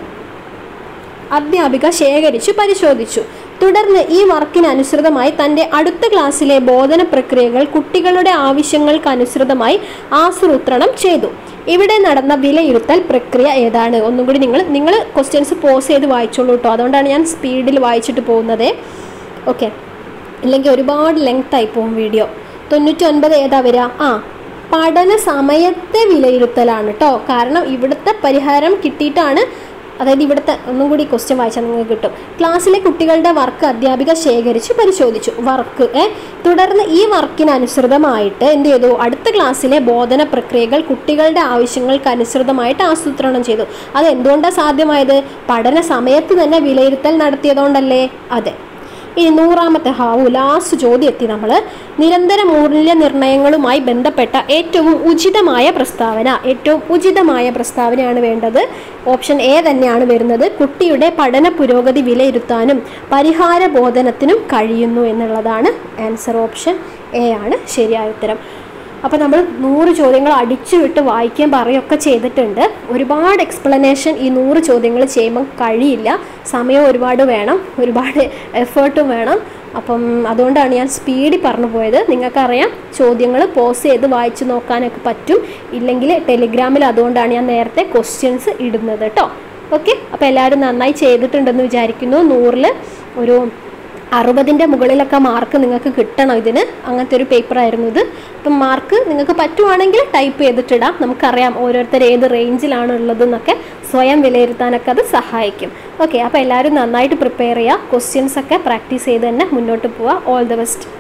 അധ്യാപിക ശേഖരിച്ചു പരിശോധിച്ചു തുടർന്ന് ഈ വർക്കിന് അനുസൃതമായി തൻ്റെ അടുത്ത ക്ലാസ്സിലെ ബോധന പ്രക്രിയകൾ കുട്ടികളുടെ ആവശ്യങ്ങൾക്ക് അനുസൃതമായി ആസൂത്രണം ചെയ്തു ഇവിടെ നടന്ന വിലയിരുത്തൽ പ്രക്രിയ ഏതാണ് ഒന്നും കൂടി നിങ്ങൾ നിങ്ങൾ ക്വസ്റ്റ്യൻസ് പോസ് ചെയ്ത് വായിച്ചോളൂ കേട്ടോ അതുകൊണ്ടാണ് ഞാൻ സ്പീഡിൽ വായിച്ചിട്ട് പോകുന്നത് ഓക്കെ ഇല്ലെങ്കിൽ ഒരുപാട് ലെങ്ത് ആയി പോകും വീഡിയോ തൊണ്ണൂറ്റി ഒൻപത് ഏതാ വരിക ആ പഠന സമയത്തെ വിലയിരുത്തലാണ് കേട്ടോ കാരണം ഇവിടുത്തെ പരിഹാരം കിട്ടിയിട്ടാണ് അതായത് ഇവിടുത്തെ ഒന്നും കൂടി ക്വസ്റ്റ്യൻ വായിച്ചാൽ നിങ്ങൾക്ക് കിട്ടും ക്ലാസ്സിലെ കുട്ടികളുടെ വർക്ക് അധ്യാപിക ശേഖരിച്ച് പരിശോധിച്ചു വർക്ക് ഏ തുടർന്ന് ഈ വർക്കിന് അനുസൃതമായിട്ട് എന്ത് ചെയ്തു അടുത്ത ക്ലാസ്സിലെ ബോധന പ്രക്രിയകൾ കുട്ടികളുടെ ആവശ്യങ്ങൾക്ക് അനുസൃതമായിട്ട് ആസൂത്രണം ചെയ്തു അത് എന്തുകൊണ്ടാണ് സാധ്യമായത് പഠന സമയത്ത് തന്നെ വിലയിരുത്തൽ നടത്തിയതുകൊണ്ടല്ലേ അതെ ഇനി നൂറാമത്തെ ഹാവു ലാസ്റ്റ് ചോദ്യം എത്തി നമ്മൾ നിരന്തര മൂല്യനിർണ്ണയങ്ങളുമായി ബന്ധപ്പെട്ട ഏറ്റവും ഉചിതമായ പ്രസ്താവന ഏറ്റവും ഉചിതമായ പ്രസ്താവനയാണ് വേണ്ടത് ഓപ്ഷൻ എ തന്നെയാണ് വരുന്നത് കുട്ടിയുടെ പഠന പുരോഗതി വിലയിരുത്താനും പരിഹാര ബോധനത്തിനും കഴിയുന്നു എന്നുള്ളതാണ് ആൻസർ ഓപ്ഷൻ എ ആണ് ശരിയായ ഉത്തരം അപ്പോൾ നമ്മൾ നൂറ് ചോദ്യങ്ങൾ അടിച്ചു വിട്ട് വായിക്കാൻ പറയുകയൊക്കെ ചെയ്തിട്ടുണ്ട് ഒരുപാട് എക്സ്പ്ലനേഷൻ ഈ നൂറ് ചോദ്യങ്ങൾ ചെയ്യുമ്പോൾ കഴിയില്ല സമയം ഒരുപാട് വേണം ഒരുപാട് എഫേർട്ടും വേണം അപ്പം അതുകൊണ്ടാണ് ഞാൻ സ്പീഡിൽ പറഞ്ഞു പോയത് നിങ്ങൾക്കറിയാം ചോദ്യങ്ങൾ പോസ് ചെയ്ത് വായിച്ച് നോക്കാനൊക്കെ പറ്റും ഇല്ലെങ്കിൽ ടെലിഗ്രാമിൽ അതുകൊണ്ടാണ് ഞാൻ നേരത്തെ ക്വസ്റ്റ്യൻസ് ഇടുന്നത് കേട്ടോ ഓക്കെ അപ്പോൾ എല്ലാവരും നന്നായി ചെയ്തിട്ടുണ്ടെന്ന് വിചാരിക്കുന്നു നൂറിൽ ഒരു അറുപതിൻ്റെ മുകളിലൊക്കെ മാർക്ക് നിങ്ങൾക്ക് കിട്ടണം ഇതിന് അങ്ങനത്തെ ഒരു പേപ്പറായിരുന്നു ഇത് അപ്പം മാർക്ക് നിങ്ങൾക്ക് പറ്റുവാണെങ്കിൽ ടൈപ്പ് ചെയ്തിട്ടിടാം നമുക്കറിയാം ഓരോരുത്തർ ഏത് റേഞ്ചിലാണ് ഉള്ളതെന്നൊക്കെ സ്വയം വിലയിരുത്താനൊക്കെ അത് സഹായിക്കും ഓക്കെ അപ്പോൾ എല്ലാവരും നന്നായിട്ട് പ്രിപ്പയർ ചെയ്യുക ക്വസ്റ്റ്യൻസ് ഒക്കെ പ്രാക്ടീസ് ചെയ്ത് തന്നെ മുന്നോട്ട് പോവുക ഓൾ ദ ബെസ്റ്റ്